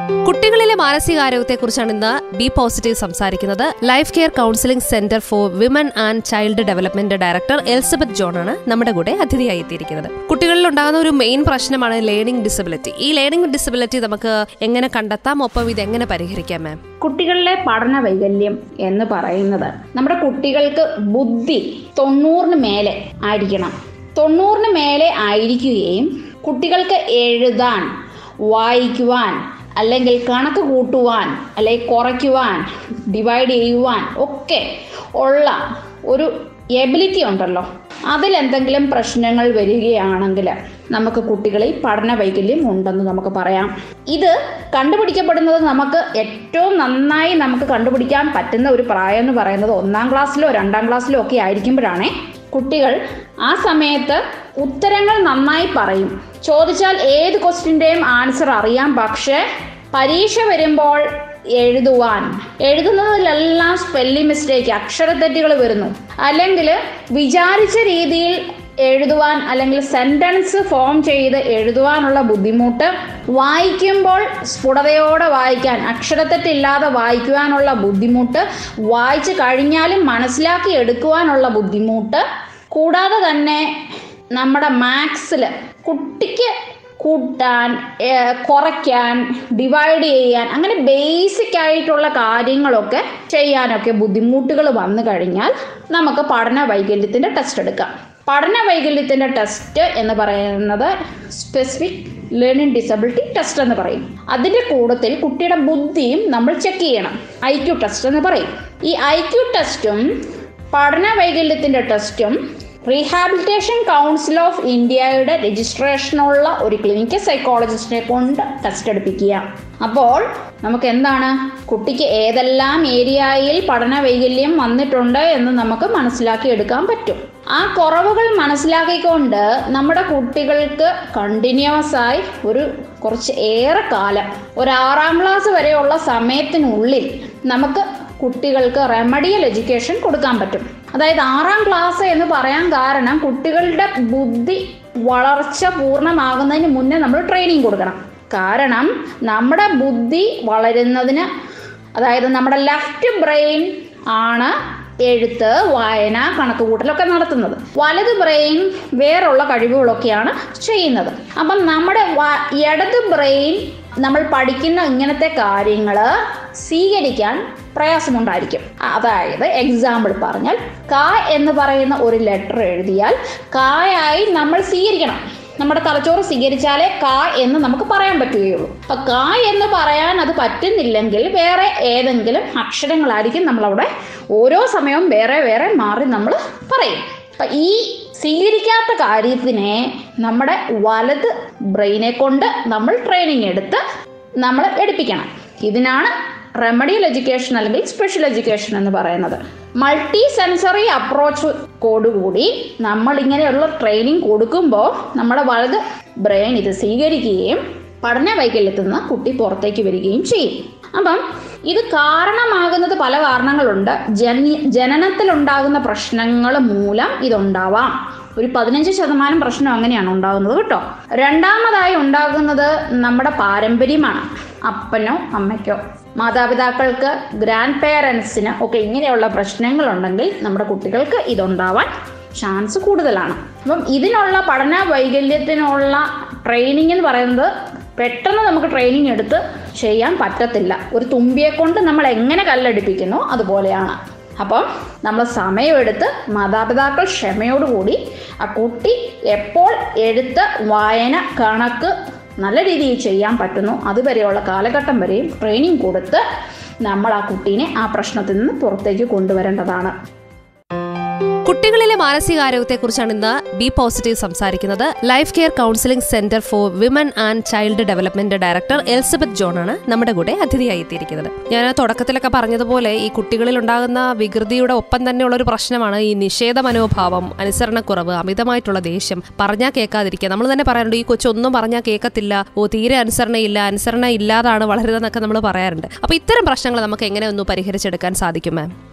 കുട്ടികളിലെ മാനസികാരോഗ്യത്തെക്കുറിച്ചാണ് ഇന്ന് ബി പോസിറ്റീവ് സംസാരിക്കുന്നത് life care counselling centre for women and child development director Elizabeth John ആണ് നമ്മുടെ കൂടെ അതിഥിയായി എത്തിയിരിക്കുന്നത് കുട്ടികളിൽ ഉണ്ടാകുന്ന ഒരു മെയിൻ പ്രശ്നമാണ് ലേണിംഗ് ഡിസബിലിറ്റി ഈ ലേണിംഗ് ഡിസബിലിറ്റി നമുക്ക് എങ്ങനെ കണ്ടെത്താം ഒപ്പം ഇത് എങ്ങനെ പരിഹരിക്കാം മാം കുട്ടികളിലെ പഠന വൈകല്യം എന്ന് പറയുന്നത് നമ്മുടെ കുട്ടികൾക്ക് ബുദ്ധി തൊണ്ണൂറിന് മേലെ ആയിരിക്കണം തൊണ്ണൂറിന് മേലെ ആയിരിക്കുകയും കുട്ടികൾക്ക് എഴുതാൻ വായിക്കുവാൻ അല്ലെങ്കിൽ കണക്ക് കൂട്ടുവാൻ അല്ലെങ്കിൽ കുറയ്ക്കുവാൻ ഡിവൈഡ് ചെയ്യുവാൻ ഒക്കെ ഉള്ള ഒരു എബിലിറ്റി ഉണ്ടല്ലോ അതിലെന്തെങ്കിലും പ്രശ്നങ്ങൾ വരികയാണെങ്കിൽ നമുക്ക് കുട്ടികളിൽ പഠന വൈകല്യം ഉണ്ടെന്ന് നമുക്ക് പറയാം ഇത് കണ്ടുപിടിക്കപ്പെടുന്നത് നമുക്ക് ഏറ്റവും നന്നായി നമുക്ക് കണ്ടുപിടിക്കാൻ പറ്റുന്ന ഒരു പ്രായം എന്ന് പറയുന്നത് ഒന്നാം ക്ലാസ്സിലോ രണ്ടാം ക്ലാസ്സിലോ ഒക്കെ ആയിരിക്കുമ്പോഴാണേ കുട്ടികൾ ആ സമയത്ത് ഉത്തരങ്ങൾ നന്നായി പറയും ചോദിച്ചാൽ ഏത് ക്വസ്റ്റിൻ്റെയും ആൻസർ അറിയാം പക്ഷേ പരീക്ഷ വരുമ്പോൾ എഴുതുവാൻ എഴുതുന്നതിലെല്ലാം സ്പെല്ലിംഗ് മിസ്റ്റേക്ക് അക്ഷരത്തെറ്റുകൾ വരുന്നു അല്ലെങ്കിൽ വിചാരിച്ച രീതിയിൽ എഴുതുവാൻ അല്ലെങ്കിൽ സെൻറ്റൻസ് ഫോം ചെയ്ത് എഴുതുവാനുള്ള ബുദ്ധിമുട്ട് വായിക്കുമ്പോൾ സ്ഫുടതയോടെ വായിക്കാൻ അക്ഷരത്തെറ്റില്ലാതെ വായിക്കുവാനുള്ള ബുദ്ധിമുട്ട് വായിച്ചു കഴിഞ്ഞാലും മനസ്സിലാക്കി എടുക്കുവാനുള്ള ബുദ്ധിമുട്ട് കൂടാതെ തന്നെ നമ്മുടെ മാത്സിൽ കുട്ടിക്ക് കൂട്ടാൻ ഏഹ്, കുറയ്ക്കാൻ ഡിവൈഡ് ചെയ്യാൻ അങ്ങനെ ബേസിക് ആയിട്ടുള്ള കാര്യങ്ങളൊക്കെ ചെയ്യാനൊക്കെ ബുദ്ധിമുട്ടുകൾ വന്നു കഴിഞ്ഞാൽ നമുക്ക് പഠന വൈകല്യത്തിൻ്റെ ടെസ്റ്റ് എടുക്കാം പഠന വൈകല്യത്തിൻ്റെ ടെസ്റ്റ് എന്ന് പറയുന്നത് സ്പെസിഫിക് ലേണിംഗ് ഡിസബിലിറ്റി ടെസ്റ്റ് എന്ന് പറയും അതിൻ്റെ കൂട്ടത്തിൽ കുട്ടിയുടെ ബുദ്ധിയും നമ്മൾ ചെക്ക് ചെയ്യണം ഐ ക്യു ടെസ്റ്റ് എന്ന് പറയും ഈ ഐ ക്യു ടെസ്റ്റും പഠന വൈകല്യത്തിൻ്റെ ടെസ്റ്റും റീഹാബിലിറ്റേഷൻ കൗൺസിൽ ഓഫ് ഇന്ത്യയുടെ രജിസ്ട്രേഷനുള്ള ഒരു ക്ലിനിക്കൽ സൈക്കോളജിസ്റ്റിനെ കൊണ്ട് ടെസ്റ്റ് എടുപ്പിക്കുക അപ്പോൾ നമുക്ക് എന്താണ് കുട്ടിക്ക് ഏതെല്ലാം ഏരിയയിൽ പഠന വൈകല്യം വന്നിട്ടുണ്ട് എന്ന് നമുക്ക് മനസ്സിലാക്കി എടുക്കാൻ പറ്റും ആ കുറവുകൾ മനസ്സിലാക്കിക്കൊണ്ട് നമ്മുടെ കുട്ടികൾക്ക് കണ്ടിന്യൂസ് ആയി ഒരു കുറച്ച് ഏറെ കാലം ഒരു ആറാം ക്ലാസ് വരെയുള്ള സമയത്തിനുള്ളിൽ നമുക്ക് കുട്ടികൾക്ക് റെമഡിയൽ എഡ്യൂക്കേഷൻ കൊടുക്കാൻ പറ്റും അതായത് ആറാം ക്ലാസ് എന്ന് പറയാൻ കാരണം കുട്ടികളുടെ ബുദ്ധി വളർച്ച പൂർണ്ണമാകുന്നതിന് മുന്നേ നമ്മൾ ട്രെയിനിങ് കൊടുക്കണം കാരണം നമ്മുടെ ബുദ്ധി വളരുന്നതിന് അതായത് നമ്മുടെ ലെഫ്റ്റ് ബ്രെയിൻ ആണ് എഴുത്ത് വായന കണക്കുകൂട്ടലൊക്കെ നടത്തുന്നത് വലത് ബ്രെയിൻ വേറുള്ള കഴിവുകളൊക്കെയാണ് ചെയ്യുന്നത് അപ്പം നമ്മുടെ വ- ഇടത് ബ്രെയിൻ നമ്മൾ പഠിക്കുന്ന ഇങ്ങനത്തെ കാര്യങ്ങൾ സ്വീകരിക്കാൻ പ്രയാസമുണ്ടായിരിക്കും അതായത് എക്സാമ്പിൾ പറഞ്ഞാൽ ക എന്ന് പറയുന്ന ഒരു ലെറ്റർ എഴുതിയാൽ കായായി നമ്മൾ സ്വീകരിക്കണം നമ്മുടെ തലച്ചോറ് സ്വീകരിച്ചാലേ ക എന്ന് നമുക്ക് പറയാൻ പറ്റുകയുള്ളൂ അപ്പൊ ക എന്ന് പറയാൻ അത് പറ്റുന്നില്ലെങ്കിൽ വേറെ ഏതെങ്കിലും അക്ഷരങ്ങളായിരിക്കും നമ്മളവിടെ ഓരോ സമയവും വേറെ വേറെ മാറി നമ്മൾ പറയും അപ്പൊ ഈ സ്വീകരിക്കാത്ത കാര്യത്തിനെ നമ്മുടെ വലത് ബ്രെയിനെ കൊണ്ട് നമ്മൾ ട്രെയിനിങ് എടുത്ത് നമ്മൾ എടുപ്പിക്കണം ഇതിനാണ് റെമഡിയൽ എഡ്യൂക്കേഷൻ അല്ലെങ്കിൽ സ്പെഷ്യൽ എഡ്യൂക്കേഷൻ എന്ന് പറയുന്നത് മൾട്ടി സെൻസറി അപ്രോച്ചോടുകൂടി നമ്മൾ ഇങ്ങനെയുള്ള ട്രെയിനിങ് കൊടുക്കുമ്പോൾ നമ്മുടെ വലത് ബ്രെയിൻ ഇത് സ്വീകരിക്കുകയും പഠന വൈകല്യത്തിൽ നിന്ന് കുട്ടി പുറത്തേക്ക് വരികയും ചെയ്യും അപ്പം ഇത് കാരണമാകുന്നത് പല കാരണങ്ങളുണ്ട് ജനി ജനനത്തിലുണ്ടാകുന്ന പ്രശ്നങ്ങൾ മൂലം ഇതുണ്ടാവാം ഒരു പതിനഞ്ച് ശതമാനം പ്രശ്നം അങ്ങനെയാണ് ഉണ്ടാകുന്നത് കേട്ടോ രണ്ടാമതായി ഉണ്ടാകുന്നത് നമ്മുടെ പാരമ്പര്യമാണ് അപ്പനോ അമ്മയ്ക്കോ മാതാപിതാക്കൾക്ക് ഗ്രാൻഡ് പേരൻസിന് ഒക്കെ ഇങ്ങനെയുള്ള പ്രശ്നങ്ങളുണ്ടെങ്കിൽ നമ്മുടെ കുട്ടികൾക്ക് ഇതുണ്ടാവാൻ ചാൻസ് കൂടുതലാണ് അപ്പം ഇതിനുള്ള പഠന വൈകല്യത്തിനുള്ള ട്രെയിനിങ് എന്ന് പറയുന്നത് പെട്ടെന്ന് നമുക്ക് ട്രെയിനിങ് എടുത്ത് ചെയ്യാൻ പറ്റത്തില്ല ഒരു തുമ്പിയെ കൊണ്ട് നമ്മൾ എങ്ങനെ കല്ലടിപ്പിക്കുന്നോ അതുപോലെയാണ് അപ്പം നമ്മൾ സമയമെടുത്ത് മാതാപിതാക്കൾ ക്ഷമയോടുകൂടി ആ കുട്ടി എപ്പോൾ എഴുത്ത് വായന കണക്ക് നല്ല രീതിയിൽ ചെയ്യാൻ പറ്റുന്നു അതുവരെയുള്ള കാലഘട്ടം വരെയും ട്രെയിനിങ് കൊടുത്ത് നമ്മൾ ആ കുട്ടീനെ ആ പ്രശ്നത്തിൽ നിന്ന് പുറത്തേക്ക് കൊണ്ടുവരേണ്ടതാണ് കുട്ടികളിലെ മാനസികാരോഗ്യത്തെക്കുറിച്ചാണ് ഇന്ന് ബി പോസിറ്റീവ് സംസാരിക്കുന്നത് life care counselling centre for women and child development director Elizabeth John ആണ് നമ്മുടെ കൂടെ അതിഥിയായി എത്തിയിരിക്കുന്നത് ഞാൻ തുടക്കത്തിലൊക്കെ പറഞ്ഞതുപോലെ ഈ കുട്ടികളിൽ ഉണ്ടാകുന്ന വികൃതിയുടെ ഒപ്പം തന്നെയുള്ള ഒരു പ്രശ്നമാണ് ഈ നിഷേധ മനോഭാവം അനുസരണക്കുറവ് അമിതമായിട്ടുള്ള ദേഷ്യം പറഞ്ഞാൽ കേൾക്കാതിരിക്കുക നമ്മൾ തന്നെ പറയാറുണ്ട് ഈ കൊച്ചൊന്നും പറഞ്ഞാൽ കേൾക്കത്തില്ല ഓ തീരെ അനുസരണയില്ല അനുസരണ ഇല്ലാതാണ് വളരുന്നതെന്നൊക്കെ നമ്മൾ പറയാറുണ്ട് അപ്പൊ ഇത്തരം പ്രശ്നങ്ങൾ നമുക്ക് എങ്ങനെ ഒന്ന് പരിഹരിച്ചെടുക്കാൻ സാധിക്കും മാം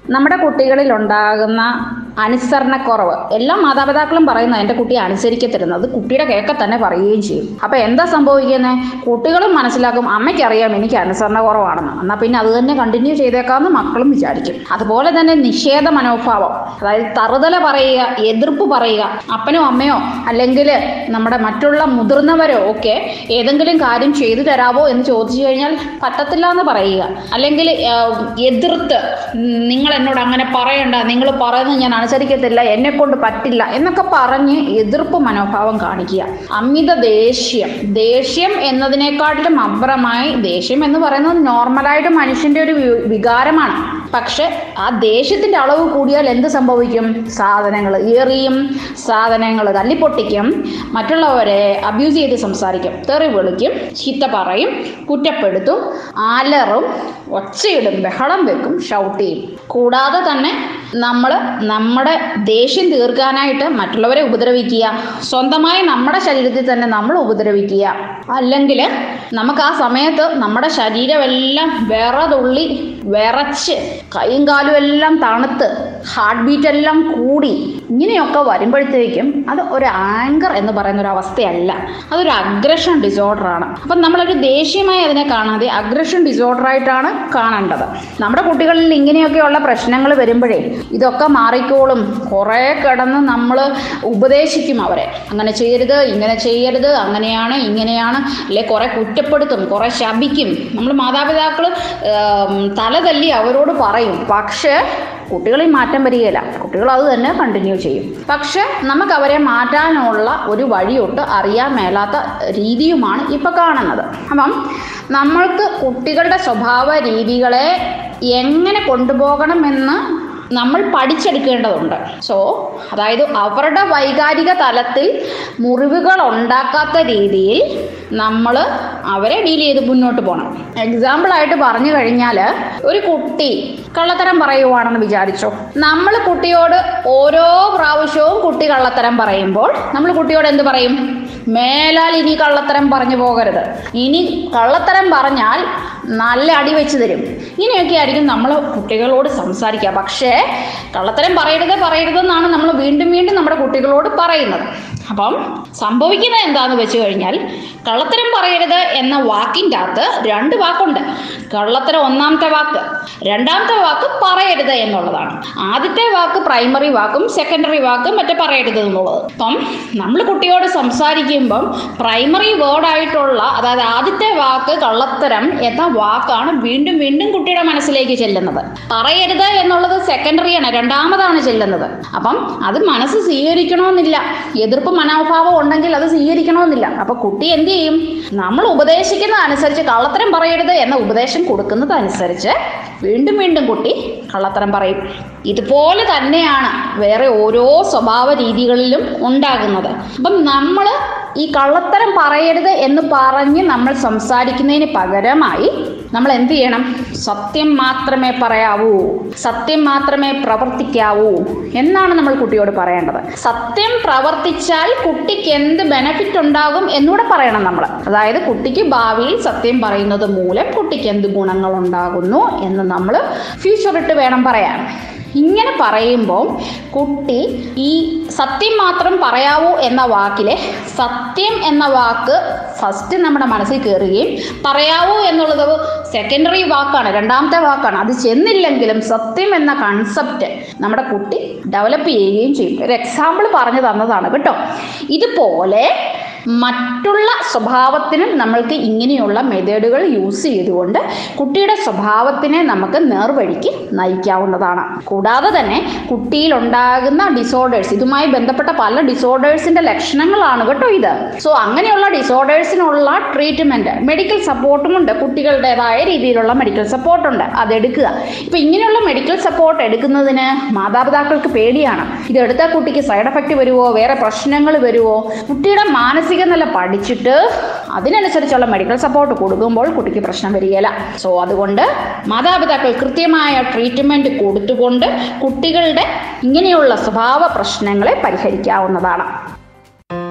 നമ്മുടെ കുട്ടികളിൽ ഉണ്ടാകുന്ന അനുസരണക്കുറവ് എല്ലാ മാതാപിതാക്കളും പറയുന്നത് എൻ്റെ കുട്ടിയെ അനുസരിക്കത്തിരുന്നത് അത് കുട്ടിയുടെ കേൾക്കെ തന്നെ പറയുകയും ചെയ്യും അപ്പോൾ എന്താ സംഭവിക്കുന്നത് കുട്ടികളും മനസ്സിലാക്കും അമ്മയ്ക്കറിയാം എനിക്ക് അനുസരണ കുറവാണെന്ന് എന്നാൽ പിന്നെ അത് തന്നെ കണ്ടിന്യൂ ചെയ്തേക്കാമെന്ന് മക്കളും വിചാരിക്കും അതുപോലെ തന്നെ നിഷേധ മനോഭാവം അതായത് തറുതല പറയുക എതിർപ്പ് പറയുക അപ്പനോ അമ്മയോ അല്ലെങ്കിൽ നമ്മുടെ മറ്റുള്ള മുതിർന്നവരോ ഒക്കെ ഏതെങ്കിലും കാര്യം ചെയ്തു തരാമോ എന്ന് ചോദിച്ചു കഴിഞ്ഞാൽ പറ്റത്തില്ല എന്ന് പറയുക അല്ലെങ്കിൽ ആ, എതിർത്ത് നിങ്ങൾ എന്നോട് അങ്ങനെ പറയണ്ട നിങ്ങൾ പറയുന്നത് ഞാൻ അനുസരിക്കത്തില്ല എന്നെ കൊണ്ട് പറ്റില്ല എന്നൊക്കെ പറഞ്ഞ് എതിർപ്പ് മനോഭാവം കാണിക്കുക അമിത ദേഷ്യം ദേഷ്യം എന്നതിനേക്കാട്ടിലും അപ്പുറമായി ദേഷ്യം എന്ന് പറയുന്നത് നോർമലായിട്ട് മനുഷ്യന്റെ ഒരു വി- വികാരമാണ് പക്ഷെ ആ ദേഷ്യത്തിന്റെ അളവ് കൂടിയാൽ എന്ത് സംഭവിക്കും സാധനങ്ങൾ എറിയും സാധനങ്ങൾ തല്ലിപ്പൊട്ടിക്കും മറ്റുള്ളവരെ അബ്യൂസ് ചെയ്ത് സംസാരിക്കും തെറി വിളിക്കും ചീത്ത പറയും കുറ്റപ്പെടുത്തും അലറും ഒച്ചയിടും ബഹളം വെക്കും ഷൗട്ട് ചെയ്യും കൂടാതെ തന്നെ നമ്മൾ നമ്മുടെ ദേഷ്യം തീർക്കാനായിട്ട് മറ്റുള്ളവരെ ഉപദ്രവിക്കുക സ്വന്തമായി നമ്മുടെ ശരീരത്തിൽ തന്നെ നമ്മൾ ഉപദ്രവിക്കുക അല്ലെങ്കിൽ നമുക്ക് ആ സമയത്ത് നമ്മുടെ ശരീരമെല്ലാം വിറതുള്ളി വിറച്ച് കൈയും കാലും എല്ലാം തണുത്ത് ഹാർട്ട് ബീറ്റ് എല്ലാം കൂടി ഇങ്ങനെയൊക്കെ വരുമ്പോഴത്തേക്കും അത് ഒരു ആങ്കർ എന്ന് പറയുന്ന ഒരു അവസ്ഥയല്ല അതൊരു അഗ്രഷൻ ഡിസോർഡറാണ് അപ്പം നമ്മളൊരു ദേഷ്യമായി അതിനെ കാണാതെ അഗ്രഷൻ ഡിസോർഡറായിട്ടാണ് കാണേണ്ടത് നമ്മുടെ കുട്ടികളിൽ ഇങ്ങനെയൊക്കെയുള്ള പ്രശ്നങ്ങൾ വരുമ്പോഴേ ഇതൊക്കെ മാറിക്കോളും കുറേ കിടന്ന് നമ്മൾ ഉപദേശിക്കും അവരെ അങ്ങനെ ചെയ്യരുത് ഇങ്ങനെ ചെയ്യരുത് അങ്ങനെയാണ് ഇങ്ങനെയാണ് അല്ലെ കുറേ കുറ്റപ്പെടുത്തും കുറേ ശപിക്കും നമ്മൾ മാതാപിതാക്കൾ തല തല്ലി അവരോട് പറയും പക്ഷേ കുട്ടികളിൽ മാറ്റം വരികയില്ല കുട്ടികൾ അത് തന്നെ കണ്ടിന്യൂ ചെയ്യും പക്ഷെ നമുക്ക് അവരെ മാറ്റാനുള്ള ഒരു വഴിയൊട്ട് അറിയാൻ മേലാത്ത രീതിയുമാണ് ഇപ്പം കാണുന്നത് അപ്പം നമ്മൾക്ക് കുട്ടികളുടെ സ്വഭാവ രീതികളെ എങ്ങനെ കൊണ്ടുപോകണമെന്ന് നമ്മൾ പഠിച്ചെടുക്കേണ്ടതുണ്ട് സോ അതായത് അവരുടെ വൈകാരിക തലത്തിൽ മുറിവുകൾ ഉണ്ടാക്കാത്ത രീതിയിൽ നമ്മൾ അവരെ ഡീൽ ചെയ്ത് മുന്നോട്ട് പോകണം എക്സാമ്പിളായിട്ട് പറഞ്ഞു കഴിഞ്ഞാൽ ഒരു കുട്ടി കള്ളത്തരം പറയുവാണെന്ന് വിചാരിച്ചോ നമ്മൾ കുട്ടിയോട് ഓരോ പ്രാവശ്യവും കുട്ടി കള്ളത്തരം പറയുമ്പോൾ നമ്മൾ കുട്ടിയോട് എന്ത് പറയും മേലാൽ ഇനി കള്ളത്തരം പറഞ്ഞു പോകരുത് ഇനി കള്ളത്തരം പറഞ്ഞാൽ നല്ല അടി വെച്ച് തരും ഇങ്ങനെയൊക്കെ ആയിരിക്കും നമ്മൾ കുട്ടികളോട് സംസാരിക്കുക പക്ഷേ കള്ളത്തരം പറയരുത് പറയരുതെന്നാണ് നമ്മൾ വീണ്ടും വീണ്ടും നമ്മുടെ കുട്ടികളോട് പറയുന്നത് അപ്പം സംഭവിക്കുന്നത് എന്താന്ന് വെച്ച് കഴിഞ്ഞാൽ കള്ളത്തരം പറയരുത് എന്ന വാക്കിൻ്റെ അകത്ത് രണ്ട് വാക്കുണ്ട് കള്ളത്തരം ഒന്നാമത്തെ വാക്ക് രണ്ടാമത്തെ വാക്ക് പറയരുത് എന്നുള്ളതാണ് ആദ്യത്തെ വാക്ക് പ്രൈമറി വാക്കും സെക്കൻഡറി വാക്കും മറ്റേ പറയരുത് എന്നുള്ളത് അപ്പം നമ്മൾ കുട്ടിയോട് സംസാരിക്കുമ്പം പ്രൈമറി വേർഡായിട്ടുള്ള അതായത് ആദ്യത്തെ വാക്ക് കള്ളത്തരം എന്ന വാക്കാണ് വീണ്ടും വീണ്ടും കുട്ടിയുടെ മനസ്സിലേക്ക് ചെല്ലുന്നത് പറയരുത് എന്നുള്ളത് സെക്കൻഡറിയാണ് രണ്ടാമതാണ് ചെല്ലുന്നത് അപ്പം അത് മനസ്സ് സ്വീകരിക്കണമെന്നില്ല എതിർപ്പ് മനോഭാവം ഉണ്ടെങ്കിൽ അത് സ്വീകരിക്കണമെന്നില്ല അപ്പൊ കുട്ടി എന്ത് ചെയ്യും നമ്മൾ ഉപദേശിക്കുന്ന അനുസരിച്ച് കള്ളത്തരം പറയരുത് എന്ന ഉപദേശം കൊടുക്കുന്നത് അനുസരിച്ച് വീണ്ടും വീണ്ടും കുട്ടി കള്ളത്തരം പറയും ഇതുപോലെ തന്നെയാണ് വേറെ ഓരോ സ്വഭാവ രീതികളിലും ഉണ്ടാകുന്നത് അപ്പം നമ്മൾ ഈ കള്ളത്തരം പറയരുത് എന്ന് പറഞ്ഞ് നമ്മൾ സംസാരിക്കുന്നതിന് പകരമായി നമ്മൾ എന്ത് ചെയ്യണം സത്യം മാത്രമേ പറയാവൂ സത്യം മാത്രമേ പ്രവർത്തിക്കാവൂ എന്നാണ് നമ്മൾ കുട്ടിയോട് പറയേണ്ടത് സത്യം പ്രവർത്തിച്ചാൽ കുട്ടിക്ക് എന്ത് ബെനഫിറ്റ് ഉണ്ടാകും എന്നൂടെ പറയണം നമ്മൾ അതായത് കുട്ടിക്ക് ഭാവിയിൽ സത്യം പറയുന്നത് മൂലം കുട്ടിക്ക് എന്ത് ഗുണങ്ങൾ ഉണ്ടാകുന്നു എന്ന് നമ്മൾ ഫ്യൂച്ചറിട്ട് വേണം പറയാൻ ഇങ്ങനെ പറയുമ്പോൾ കുട്ടി ഈ സത്യം മാത്രം പറയാവൂ എന്ന വാക്കിലെ സത്യം എന്ന വാക്ക് ഫസ്റ്റ് നമ്മുടെ മനസ്സിൽ കയറുകയും പറയാവൂ എന്നുള്ളത് സെക്കൻഡറി വാക്കാണ് രണ്ടാമത്തെ വാക്കാണ് അത് ചെന്നില്ലെങ്കിലും സത്യം എന്ന കൺസെപ്റ്റ് നമ്മുടെ കുട്ടി ഡെവലപ്പ് ചെയ്യുകയും ചെയ്യും ഒരു എക്സാമ്പിൾ പറഞ്ഞു തന്നതാണ് കേട്ടോ ഇതുപോലെ മറ്റുള്ള സ്വഭാവത്തിനും നമ്മൾക്ക് ഇങ്ങനെയുള്ള മെത്തേഡുകൾ യൂസ് ചെയ്തുകൊണ്ട് കുട്ടിയുടെ സ്വഭാവത്തിനെ നമുക്ക് നേർവഴിക്ക് നയിക്കാവുന്നതാണ് കൂടാതെ തന്നെ കുട്ടിയിൽ ഉണ്ടാകുന്ന ഡിസോർഡേഴ്സ് ഇതുമായി ബന്ധപ്പെട്ട പല ഡിസോർഡേഴ്സിന്റെ ലക്ഷണങ്ങളാണ് കേട്ടോ ഇത് സോ അങ്ങനെയുള്ള ഡിസോർഡേഴ്സിനുള്ള ട്രീറ്റ്മെന്റ് മെഡിക്കൽ സപ്പോർട്ടും ഉണ്ട് കുട്ടികളുടേതായ രീതിയിലുള്ള മെഡിക്കൽ സപ്പോർട്ടുണ്ട് അതെടുക്കുക ഇപ്പൊ ഇങ്ങനെയുള്ള മെഡിക്കൽ സപ്പോർട്ട് എടുക്കുന്നതിന് മാതാപിതാക്കൾക്ക് പേടിയാണ് ഇത് എടുത്താൽ കുട്ടിക്ക് സൈഡ് എഫക്റ്റ് വരുമോ വേറെ പ്രശ്നങ്ങൾ വരുമോ കുട്ടിയുടെ മാനസിക നില പഠിച്ചിട്ട് അതിനനുസരിച്ചുള്ള മെഡിക്കൽ സപ്പോർട്ട് കൊടുക്കുമ്പോൾ കുട്ടിക്ക് പ്രശ്നം വരികയില്ല സോ അതുകൊണ്ട് മാതാപിതാക്കൾ കൃത്യമായ ട്രീറ്റ്മെന്റ് കൊടുത്തുകൊണ്ട് കുട്ടികളുടെ ഇങ്ങനെയുള്ള സ്വഭാവ പ്രശ്നങ്ങളെ പരിഹരിക്കാവുന്നതാണ്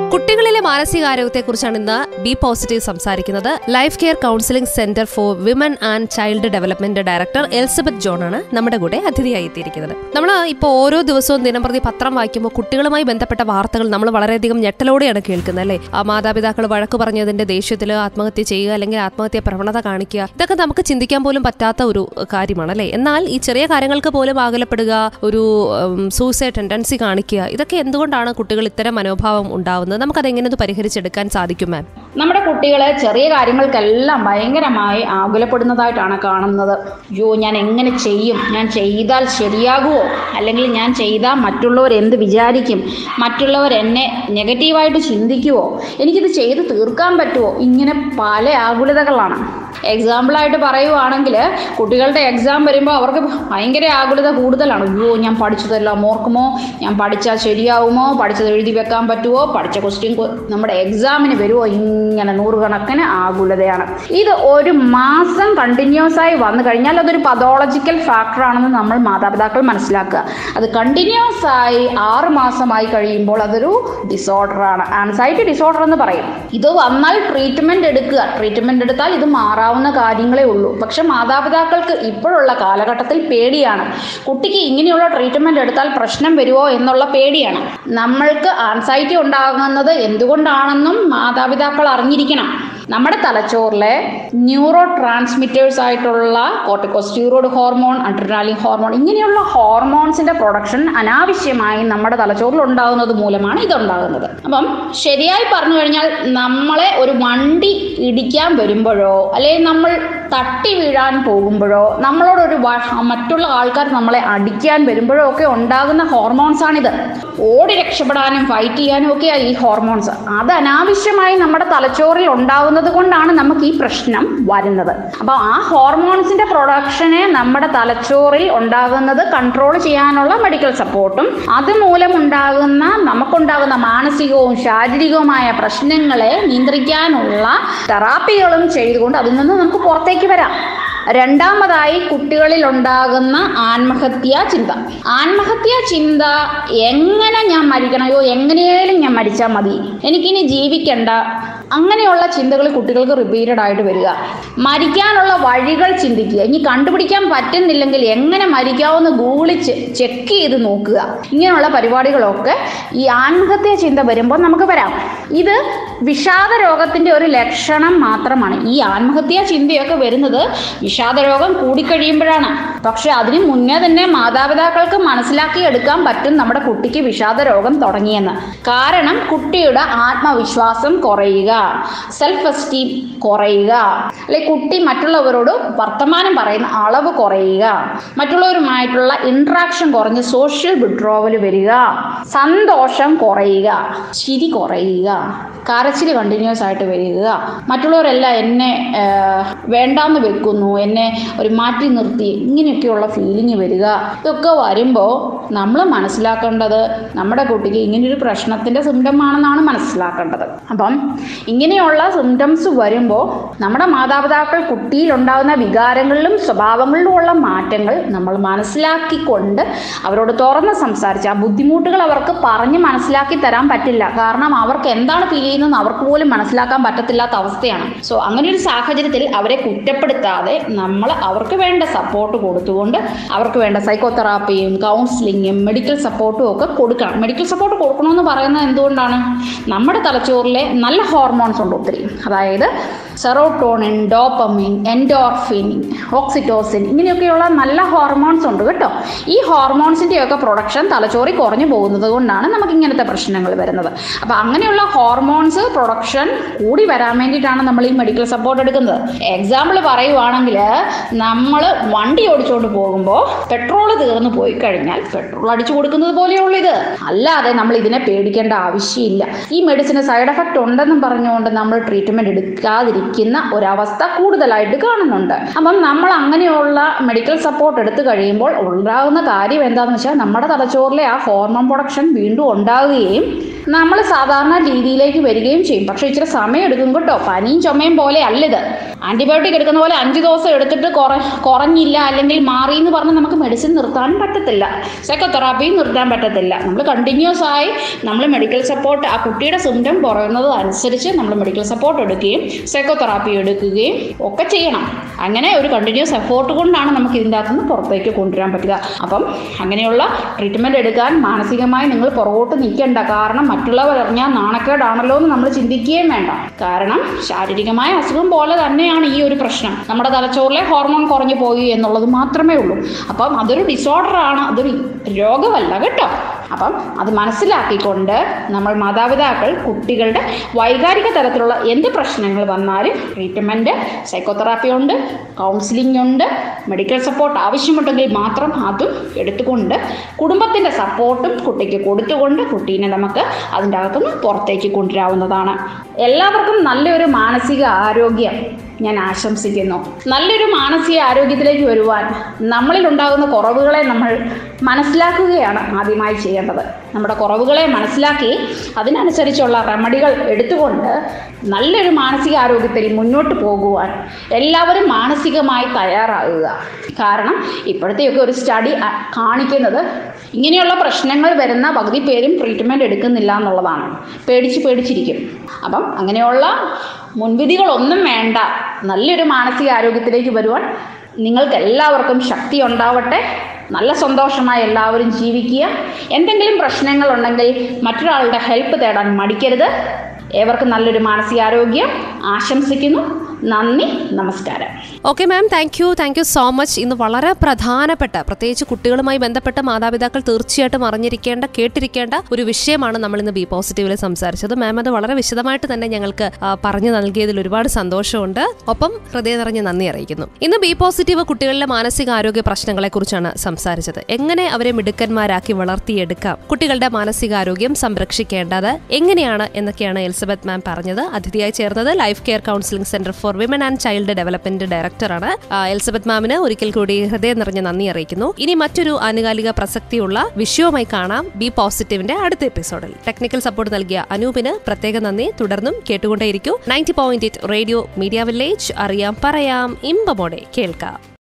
കുട്ടികളിലെ മാനസികാരോഗ്യത്തെക്കുറിച്ചാണ് ഇന്ന് ബി പോസിറ്റീവ് സംസാരിക്കുന്നത് life care counselling centre for women and child development director Elizabeth John ആണ് നമ്മുടെ കൂടെ അതിഥിയായി എത്തിയിരിക്കുന്നത് നമ്മൾ ഇപ്പോൾ ഓരോ ദിവസവും ദിനംപ്രതി പത്രം വായിക്കുമ്പോൾ കുട്ടികളുമായി ബന്ധപ്പെട്ട വാർത്തകൾ നമ്മൾ വളരെയധികം ഞെട്ടലോടെയാണ് കേൾക്കുന്നത് അല്ലേ ആ മാതാപിതാക്കൾ വഴക്ക് പറഞ്ഞതിന്റെ ദേഷ്യത്തിൽ ആത്മഹത്യ ചെയ്യുക അല്ലെങ്കിൽ ആത്മഹത്യ പ്രവണത കാണിക്കുക ഇതൊക്കെ നമുക്ക് ചിന്തിക്കാൻ പോലും പറ്റാത്ത ഒരു കാര്യമാണ് അല്ലേ എന്നാൽ ഈ ചെറിയ കാര്യങ്ങൾക്ക് പോലും ആകലപ്പെടുക ഒരു സൂസൈഡ് ടെൻഡൻസി കാണിക്കുക ഇതൊക്കെ എന്തുകൊണ്ടാണ് കുട്ടികൾ ഇത്തരം മനോഭാവം ഉണ്ടാവുന്നത് നമുക്കത് എങ്ങനെ ഒന്ന് പരിഹരിച്ചെടുക്കാൻ സാധിക്കും മാം നമ്മുടെ കുട്ടികളെ ചെറിയ കാര്യങ്ങൾക്കെല്ലാം ഭയങ്കരമായി ആകുലപ്പെടുന്നതായിട്ടാണ് കാണുന്നത് അയ്യോ ഞാൻ എങ്ങനെ ചെയ്യും ഞാൻ ചെയ്താൽ ശരിയാകുമോ അല്ലെങ്കിൽ ഞാൻ ചെയ്താൽ മറ്റുള്ളവർ എന്ത് വിചാരിക്കും മറ്റുള്ളവർ എന്നെ നെഗറ്റീവായിട്ട് ചിന്തിക്കുമോ എനിക്കിത് ചെയ്ത് തീർക്കാൻ പറ്റുമോ ഇങ്ങനെ പല ആകുലതകളാണ് എക്സാമ്പിളായിട്ട് പറയുവാണെങ്കിൽ കുട്ടികളുടെ എക്സാം വരുമ്പോൾ അവർക്ക് ഭയങ്കര ആകുലത കൂടുതലാണ് അയ്യോ ഞാൻ പഠിച്ചതെല്ലാം ഓർക്കുമോ ഞാൻ പഠിച്ചാൽ ശരിയാവുമോ പഠിച്ചത് എഴുതി വെക്കാൻ പറ്റുമോ പഠിച്ച ക്വസ്റ്റ്യൻ നമ്മുടെ എക്സാമിന് വരുമോ ഇങ്ങനെ നൂറുകണക്കിന് ആകുലതയാണ് ഇത് ഒരു മാസം കണ്ടിന്യൂസ് ആയി വന്നു കഴിഞ്ഞാൽ അതൊരു പതോളജിക്കൽ ഫാക്ടറാണെന്ന് നമ്മൾ മാതാപിതാക്കൾ മനസ്സിലാക്കുക അത് കണ്ടിന്യൂസ് ആയി ആറ് മാസമായി കഴിയുമ്പോൾ അതൊരു ഡിസോർഡറാണ് ആൻസൈറ്റി ഡിസോർഡർ എന്ന് പറയും ഇത് വന്നാൽ ട്രീറ്റ്മെന്റ് എടുക്കുക ട്രീറ്റ്മെന്റ് എടുത്താൽ ഇത് മാറാവുന്ന കാര്യങ്ങളേ ഉള്ളൂ പക്ഷെ മാതാപിതാക്കൾക്ക് ഇപ്പോഴുള്ള കാലഘട്ടത്തിൽ പേടിയാണ് കുട്ടിക്ക് ഇങ്ങനെയുള്ള ട്രീറ്റ്മെന്റ് എടുത്താൽ പ്രശ്നം വരുമോ എന്നുള്ള പേടിയാണ് നമ്മൾക്ക് ആൻസൈറ്റി ഉണ്ടാകുന്നത് എന്തുകൊണ്ടാണെന്നും മാതാപിതാക്കൾ അറിഞ്ഞിരിക്കണം നമ്മുടെ തലച്ചോറിലെ ന്യൂറോ ട്രാൻസ്മിറ്റേഴ്സ് ആയിട്ടുള്ള കോർട്ടിക്കോസ്റ്റീറോയിഡ് ഹോർമോൺ അഡ്രിനാലിൻ ഹോർമോൺ ഇങ്ങനെയുള്ള ഹോർമോൺസിന്റെ പ്രൊഡക്ഷൻ അനാവശ്യമായി നമ്മുടെ തലച്ചോറിൽ ഉണ്ടാകുന്നത് മൂലമാണ് ഇതുണ്ടാകുന്നത് അപ്പം ശരിയായി പറഞ്ഞു കഴിഞ്ഞാൽ നമ്മളെ ഒരു വണ്ടി ഇടിക്കാൻ വരുമ്പോഴോ അല്ലെങ്കിൽ നമ്മൾ തട്ടി വീഴാൻ പോകുമ്പോഴോ നമ്മളോടൊരു വ- മറ്റുള്ള ആൾക്കാർ നമ്മളെ അടിക്കാൻ വരുമ്പോഴോ ഒക്കെ ഉണ്ടാകുന്ന ഹോർമോൺസ് ആണിത് ഓടി രക്ഷപ്പെടാനും ഫൈറ്റ് ചെയ്യാനും ഒക്കെയാണ് ഈ ഹോർമോൺസ് അത് അനാവശ്യമായി നമ്മുടെ തലച്ചോറിൽ ഉണ്ടാകുന്നത് കൊണ്ടാണ് നമുക്ക് ഈ പ്രശ്നം വരുന്നത് അപ്പോൾ ആ ഹോർമോൺസിന്റെ പ്രൊഡക്ഷനെ നമ്മുടെ തലച്ചോറിൽ ഉണ്ടാകുന്നത് കൺട്രോൾ ചെയ്യാനുള്ള മെഡിക്കൽ സപ്പോർട്ടും അതുമൂലം ഉണ്ടാകുന്ന നമുക്കുണ്ടാകുന്ന മാനസികവും ശാരീരികവുമായ പ്രശ്നങ്ങളെ നിയന്ത്രിക്കാനുള്ള തെറാപ്പികളും ചെയ്തുകൊണ്ട് അതിൽ നിന്ന് നമുക്ക് പുറത്തേക്ക് വരാം രണ്ടാമതായി കുട്ടികളിൽ ഉണ്ടാകുന്ന ആത്മഹത്യാ ചിന്ത ആത്മഹത്യാ ചിന്ത എങ്ങനെ ഞാൻ മരിക്കണം അയ്യോ എങ്ങനെയായാലും ഞാൻ മരിച്ചാൽ മതി എനിക്കിനി ജീവിക്കണ്ട അങ്ങനെയുള്ള ചിന്തകൾ കുട്ടികൾക്ക് റിപ്പീറ്റഡ് ആയിട്ട് വരിക മരിക്കാനുള്ള വഴികൾ ചിന്തിക്കുക ഇനി കണ്ടുപിടിക്കാൻ പറ്റുന്നില്ലെങ്കിൽ എങ്ങനെ മരിക്കാമെന്ന് ഗൂഗിളിൽ ചെക്ക് ചെയ്ത് നോക്കുക ഇങ്ങനെയുള്ള പരിപാടികളൊക്കെ ഈ ആത്മഹത്യാ ചിന്ത വരുമ്പോൾ നമുക്ക് വരാം ഇത് വിഷാദ രോഗത്തിന്റെ ഒരു ലക്ഷണം മാത്രമാണ് ഈ ആത്മഹത്യാ ചിന്തയൊക്കെ വരുന്നത് വിഷാദ രോഗം കൂടിക്കഴിയുമ്പോഴാണ് പക്ഷെ അതിന് മുന്നേ തന്നെ മാതാപിതാക്കൾക്ക് മനസ്സിലാക്കി എടുക്കാൻ പറ്റും നമ്മുടെ കുട്ടിക്ക് വിഷാദ രോഗം തുടങ്ങിയെന്ന് കാരണം കുട്ടിയുടെ ആത്മവിശ്വാസം കുറയുക സെൽഫ് എസ്റ്റീം കുറയുക അല്ലെ കുട്ടി മറ്റുള്ളവരോട് വർത്തമാനം പറയുന്ന അളവ് കുറയുക മറ്റുള്ളവരുമായിട്ടുള്ള ഇൻട്രാക്ഷൻ കുറഞ്ഞ് സോഷ്യൽ വിഡ്രോവൽ വരിക സന്തോഷം കുറയുക ചിരി കുറയുക കരച്ചിൽ കണ്ടിന്യൂസ് ആയിട്ട് വരിക മറ്റുള്ളവരെല്ലാം എന്നെ ആ, വേണ്ടാന്ന് വെക്കുന്നു എന്നെ ഒരു മാറ്റി നിർത്തി ഇങ്ങനെയൊക്കെയുള്ള ഫീലിംഗ് വരിക ഇതൊക്കെ വരുമ്പോൾ നമ്മൾ മനസ്സിലാക്കേണ്ടത് നമ്മുടെ കുട്ടിക്ക് ഇങ്ങനെയൊരു പ്രശ്നത്തിൻ്റെ സിംറ്റമാണെന്നാണ് മനസ്സിലാക്കേണ്ടത് അപ്പം ഇങ്ങനെയുള്ള സിംറ്റംസ് വരുമ്പോൾ നമ്മുടെ മാതാപിതാക്കൾ കുട്ടിയിൽ ഉണ്ടാകുന്ന വികാരങ്ങളിലും സ്വഭാവങ്ങളിലുമുള്ള മാറ്റങ്ങൾ നമ്മൾ മനസ്സിലാക്കിക്കൊണ്ട് അവരോട് തുറന്ന് സംസാരിച്ച് ആ ബുദ്ധിമുട്ടുകൾ അവർക്ക് പറഞ്ഞ് മനസ്സിലാക്കി തരാൻ പറ്റില്ല കാരണം അവർക്ക് എന്താണ് ഫീൽ ചെയ്യുന്നതെന്ന് അവർക്ക് പോലും മനസ്സിലാക്കാൻ പറ്റത്തില്ലാത്ത അവസ്ഥയാണ് സോ അങ്ങനെ ഒരു സാഹചര്യത്തിൽ അവരെ കുറ്റപ്പെടുത്താതെ നമ്മൾ അവർക്ക് വേണ്ട സപ്പോർട്ട് കൊടുത്തുകൊണ്ട് അവർക്ക് വേണ്ട സൈക്കോതെറാപ്പിയും കൗൺസിലിങ്ങും മെഡിക്കൽ സപ്പോർട്ടും ഒക്കെ കൊടുക്കണം മെഡിക്കൽ സപ്പോർട്ട് കൊടുക്കണമെന്ന് പറയുന്നത് എന്തുകൊണ്ടാണ് നമ്മുടെ തലച്ചോറിലെ നല്ല ഹോർമോൺസ് ഉണ്ട് ഒത്തിരി അതായത് സെറോട്ടോണിൻ ഡോപ്പമിൻ എൻഡോർഫിൻ ഓക്സിറ്റോസിൻ ഇങ്ങനെയൊക്കെയുള്ള നല്ല ഹോർമോൺസ് ഉണ്ട് കേട്ടോ ഈ ഹോർമോൺസിൻ്റെയൊക്കെ പ്രൊഡക്ഷൻ തലച്ചോറി കുറഞ്ഞു പോകുന്നത് കൊണ്ടാണ് നമുക്ക് ഇങ്ങനത്തെ പ്രശ്നങ്ങൾ വരുന്നത് അപ്പോൾ അങ്ങനെയുള്ള ഹോർമോൺസ് പ്രൊഡക്ഷൻ കൂടി വരാൻ വേണ്ടിയിട്ടാണ് നമ്മൾ ഈ മെഡിക്കൽ സപ്പോർട്ട് എടുക്കുന്നത് എക്സാമ്പിൾ പറയുവാണെങ്കിൽ നമ്മൾ വണ്ടി ഓടിച്ചുകൊണ്ട് പോകുമ്പോൾ പെട്രോൾ തീർന്നു പോയി കഴിഞ്ഞാൽ പെട്രോൾ അടിച്ചു കൊടുക്കുന്നത് പോലെയുള്ളൂ ഇത് അല്ലാതെ നമ്മൾ ഇതിനെ പേടിക്കേണ്ട ആവശ്യമില്ല ഈ മെഡിസിന് സൈഡ് എഫക്റ്റ് ഉണ്ടെന്നും പറഞ്ഞുകൊണ്ട് നമ്മൾ ട്രീറ്റ്മെൻറ്റ് എടുക്കാതിരിക്കുക നിൽക്കുന്ന ഒരവസ്ഥ കൂടുതലായിട്ട് കാണുന്നുണ്ട് അപ്പം നമ്മൾ അങ്ങനെയുള്ള മെഡിക്കൽ സപ്പോർട്ട് എടുത്തു കഴിയുമ്പോൾ ഉണ്ടാകുന്ന കാര്യം എന്താണെന്ന് വെച്ചാൽ നമ്മുടെ തലച്ചോറിലെ ആ ഹോർമോൺ പ്രൊഡക്ഷൻ വീണ്ടും ഉണ്ടാവുകയും നമ്മൾ സാധാരണ രീതിയിലേക്ക് വരികയും ചെയ്യും പക്ഷേ ഇച്ചിരി സമയം എടുക്കും കേട്ടോ പനിയും ചുമയും പോലെ അല്ലിത് ആന്റിബയോട്ടിക് എടുക്കുന്ന പോലെ അഞ്ച് ദിവസം എടുത്തിട്ട് കുറ കുറഞ്ഞില്ല അല്ലെങ്കിൽ മാറി എന്ന് പറഞ്ഞ് നമുക്ക് മെഡിസിൻ നിർത്താനും പറ്റത്തില്ല സൈക്കോതെറാപ്പിയും നിർത്താൻ പറ്റത്തില്ല നമ്മൾ കണ്ടിന്യൂസ് ആയി നമ്മൾ മെഡിക്കൽ സപ്പോർട്ട് ആ കുട്ടിയുടെ സിംറ്റം കുറയുന്നത് അനുസരിച്ച് നമ്മൾ മെഡിക്കൽ സപ്പോർട്ട് എടുക്കുകയും സൈക്കോതെറാപ്പി എടുക്കുകയും ഒക്കെ ചെയ്യണം അങ്ങനെ ഒരു കണ്ടിന്യൂസ് എഫോർട്ട് കൊണ്ടാണ് നമുക്ക് ഇതിൻ്റെ അകത്തുനിന്ന് പുറത്തേക്ക് കൊണ്ടുവരാൻ പറ്റുക അപ്പം അങ്ങനെയുള്ള ട്രീറ്റ്മെൻറ്റ് എടുക്കാൻ മാനസികമായി നിങ്ങൾ പുറകോട്ട് നിൽക്കേണ്ട കാരണം മറ്റുള്ളവർ അറിഞ്ഞാൽ നാണക്കേടാണല്ലോ എന്ന് നമ്മൾ ചിന്തിക്കുകയും വേണ്ട കാരണം ശാരീരികമായ അസുഖം പോലെ തന്നെയാണ് ഈ ഒരു പ്രശ്നം നമ്മുടെ തലച്ചോറിലെ ഹോർമോൺ കുറഞ്ഞു പോയി എന്നുള്ളത് മാത്രമേ ഉള്ളൂ അപ്പം അതൊരു ഡിസോർഡർ ആണ് അതൊരു രോഗമല്ല കേട്ടോ അപ്പം അത് മനസ്സിലാക്കിക്കൊണ്ട് നമ്മൾ മാതാപിതാക്കൾ കുട്ടികളുടെ വൈകാരിക തരത്തിലുള്ള എന്ത് പ്രശ്നങ്ങൾ വന്നാലും ട്രീറ്റ്മെൻറ്റ് സൈക്കോതെറാപ്പി ഉണ്ട് കൗൺസിലിംഗ് ഉണ്ട് മെഡിക്കൽ സപ്പോർട്ട് ആവശ്യമുണ്ടെങ്കിൽ മാത്രം അതും എടുത്തുകൊണ്ട് കുടുംബത്തിൻ്റെ സപ്പോർട്ടും കുട്ടിക്ക് കൊടുത്തുകൊണ്ട് കുട്ടീനെ നമുക്ക് അതിൻ്റെ അകത്തുനിന്ന് പുറത്തേക്ക് കൊണ്ടുവരാവുന്നതാണ് എല്ലാവർക്കും നല്ലൊരു മാനസിക ആരോഗ്യം ഞാൻ ആശംസിക്കുന്നു നല്ലൊരു മാനസിക ആരോഗ്യത്തിലേക്ക് വരുവാൻ നമ്മളിൽ ഉണ്ടാകുന്ന കുറവുകളെ നമ്മൾ മനസ്സിലാക്കുകയാണ് ആദ്യമായി ചെയ്യേണ്ടത് നമ്മുടെ കുറവുകളെ മനസ്സിലാക്കി അതിനനുസരിച്ചുള്ള റെമഡികൾ എടുത്തുകൊണ്ട് നല്ലൊരു മാനസിക ആരോഗ്യത്തിൽ മുന്നോട്ട് പോകുവാൻ എല്ലാവരും മാനസികമായി തയ്യാറാകുക കാരണം ഇപ്പോഴത്തെയൊക്കെ ഒരു സ്റ്റഡി കാണിക്കുന്നത് ഇങ്ങനെയുള്ള പ്രശ്നങ്ങൾ വരുന്ന പകുതി പേരും ട്രീറ്റ്മെൻറ്റ് എടുക്കുന്നില്ല എന്നുള്ളതാണ് പേടിച്ച് പേടിച്ചിരിക്കും അപ്പം അങ്ങനെയുള്ള മുൻവിധികളൊന്നും വേണ്ട നല്ലൊരു മാനസിക ആരോഗ്യത്തിലേക്ക് വരുവാൻ നിങ്ങൾക്ക് എല്ലാവർക്കും ശക്തി ഉണ്ടാവട്ടെ നല്ല സന്തോഷമായി എല്ലാവരും ജീവിക്കുക എന്തെങ്കിലും പ്രശ്നങ്ങളുണ്ടെങ്കിൽ മറ്റൊരാളുടെ ഹെൽപ്പ് തേടാൻ മടിക്കരുത് ഏവർക്കും നല്ലൊരു മാനസികാരോഗ്യം ആശംസിക്കുന്നു നന്ദി നമസ്കാരം okay ma'am thank you thank you so much ഇന്ന് വളരെ പ്രധാനപ്പെട്ട പ്രത്യേകിച്ച് കുട്ടികളുമായി ബന്ധപ്പെട്ട മാതാപിതാക്കൾ തീർച്ചയായിട്ടും അറിഞ്ഞിരിക്കേണ്ട കേട്ടിരിക്കേണ്ട ഒരു വിഷയമാണ് നമ്മൾ ഇന്ന് ബി പോസിറ്റീവിൽ സംസാരിച്ചത് മാം അത് വളരെ വിശദമായിട്ട് തന്നെ ഞങ്ങൾക്ക് ആ, പറഞ്ഞു നൽകിയതിൽ ഒരുപാട് സന്തോഷമുണ്ട് ഒപ്പം ഹൃദയം നിറഞ്ഞ നന്ദി അറിയിക്കുന്നു ഇന്ന് ബി പോസിറ്റീവ് കുട്ടികളിലെ മാനസിക ആരോഗ്യ പ്രശ്നങ്ങളെ കുറിച്ചാണ് സംസാരിച്ചത് എങ്ങനെ അവരെ മിടുക്കന്മാരാക്കി വളർത്തിയെടുക്കാം കുട്ടികളുടെ മാനസികാരോഗ്യം സംരക്ഷിക്കേണ്ടത് എങ്ങനെയാണ് എന്നൊക്കെയാണ് എലിസബത്ത് മാം പറഞ്ഞത് അതിഥിയായി ചേർന്നത് life care counselling centre for women and child development ഡയറക്ടറാണ് ആ, എലിസബത്ത് മാമിന് ഒരിക്കൽ കൂടി ഹൃദയം നിറഞ്ഞ നന്ദി അറിയിക്കുന്നു ഇനി മറ്റൊരു ആനുകാലിക പ്രസക്തിയുള്ള വിഷയവുമായി കാണാം ബി പോസിറ്റീവിന്റെ അടുത്ത എപ്പിസോഡിൽ ടെക്നിക്കൽ സപ്പോർട്ട് നൽകിയ അനൂപിന് പ്രത്യേക നന്ദി തുടർന്നും കേട്ടുകൊണ്ടേയിരിക്കൂ ninety point radio media village അറിയാം പറയാം ഇമ്പമോടെ കേൾക്കാം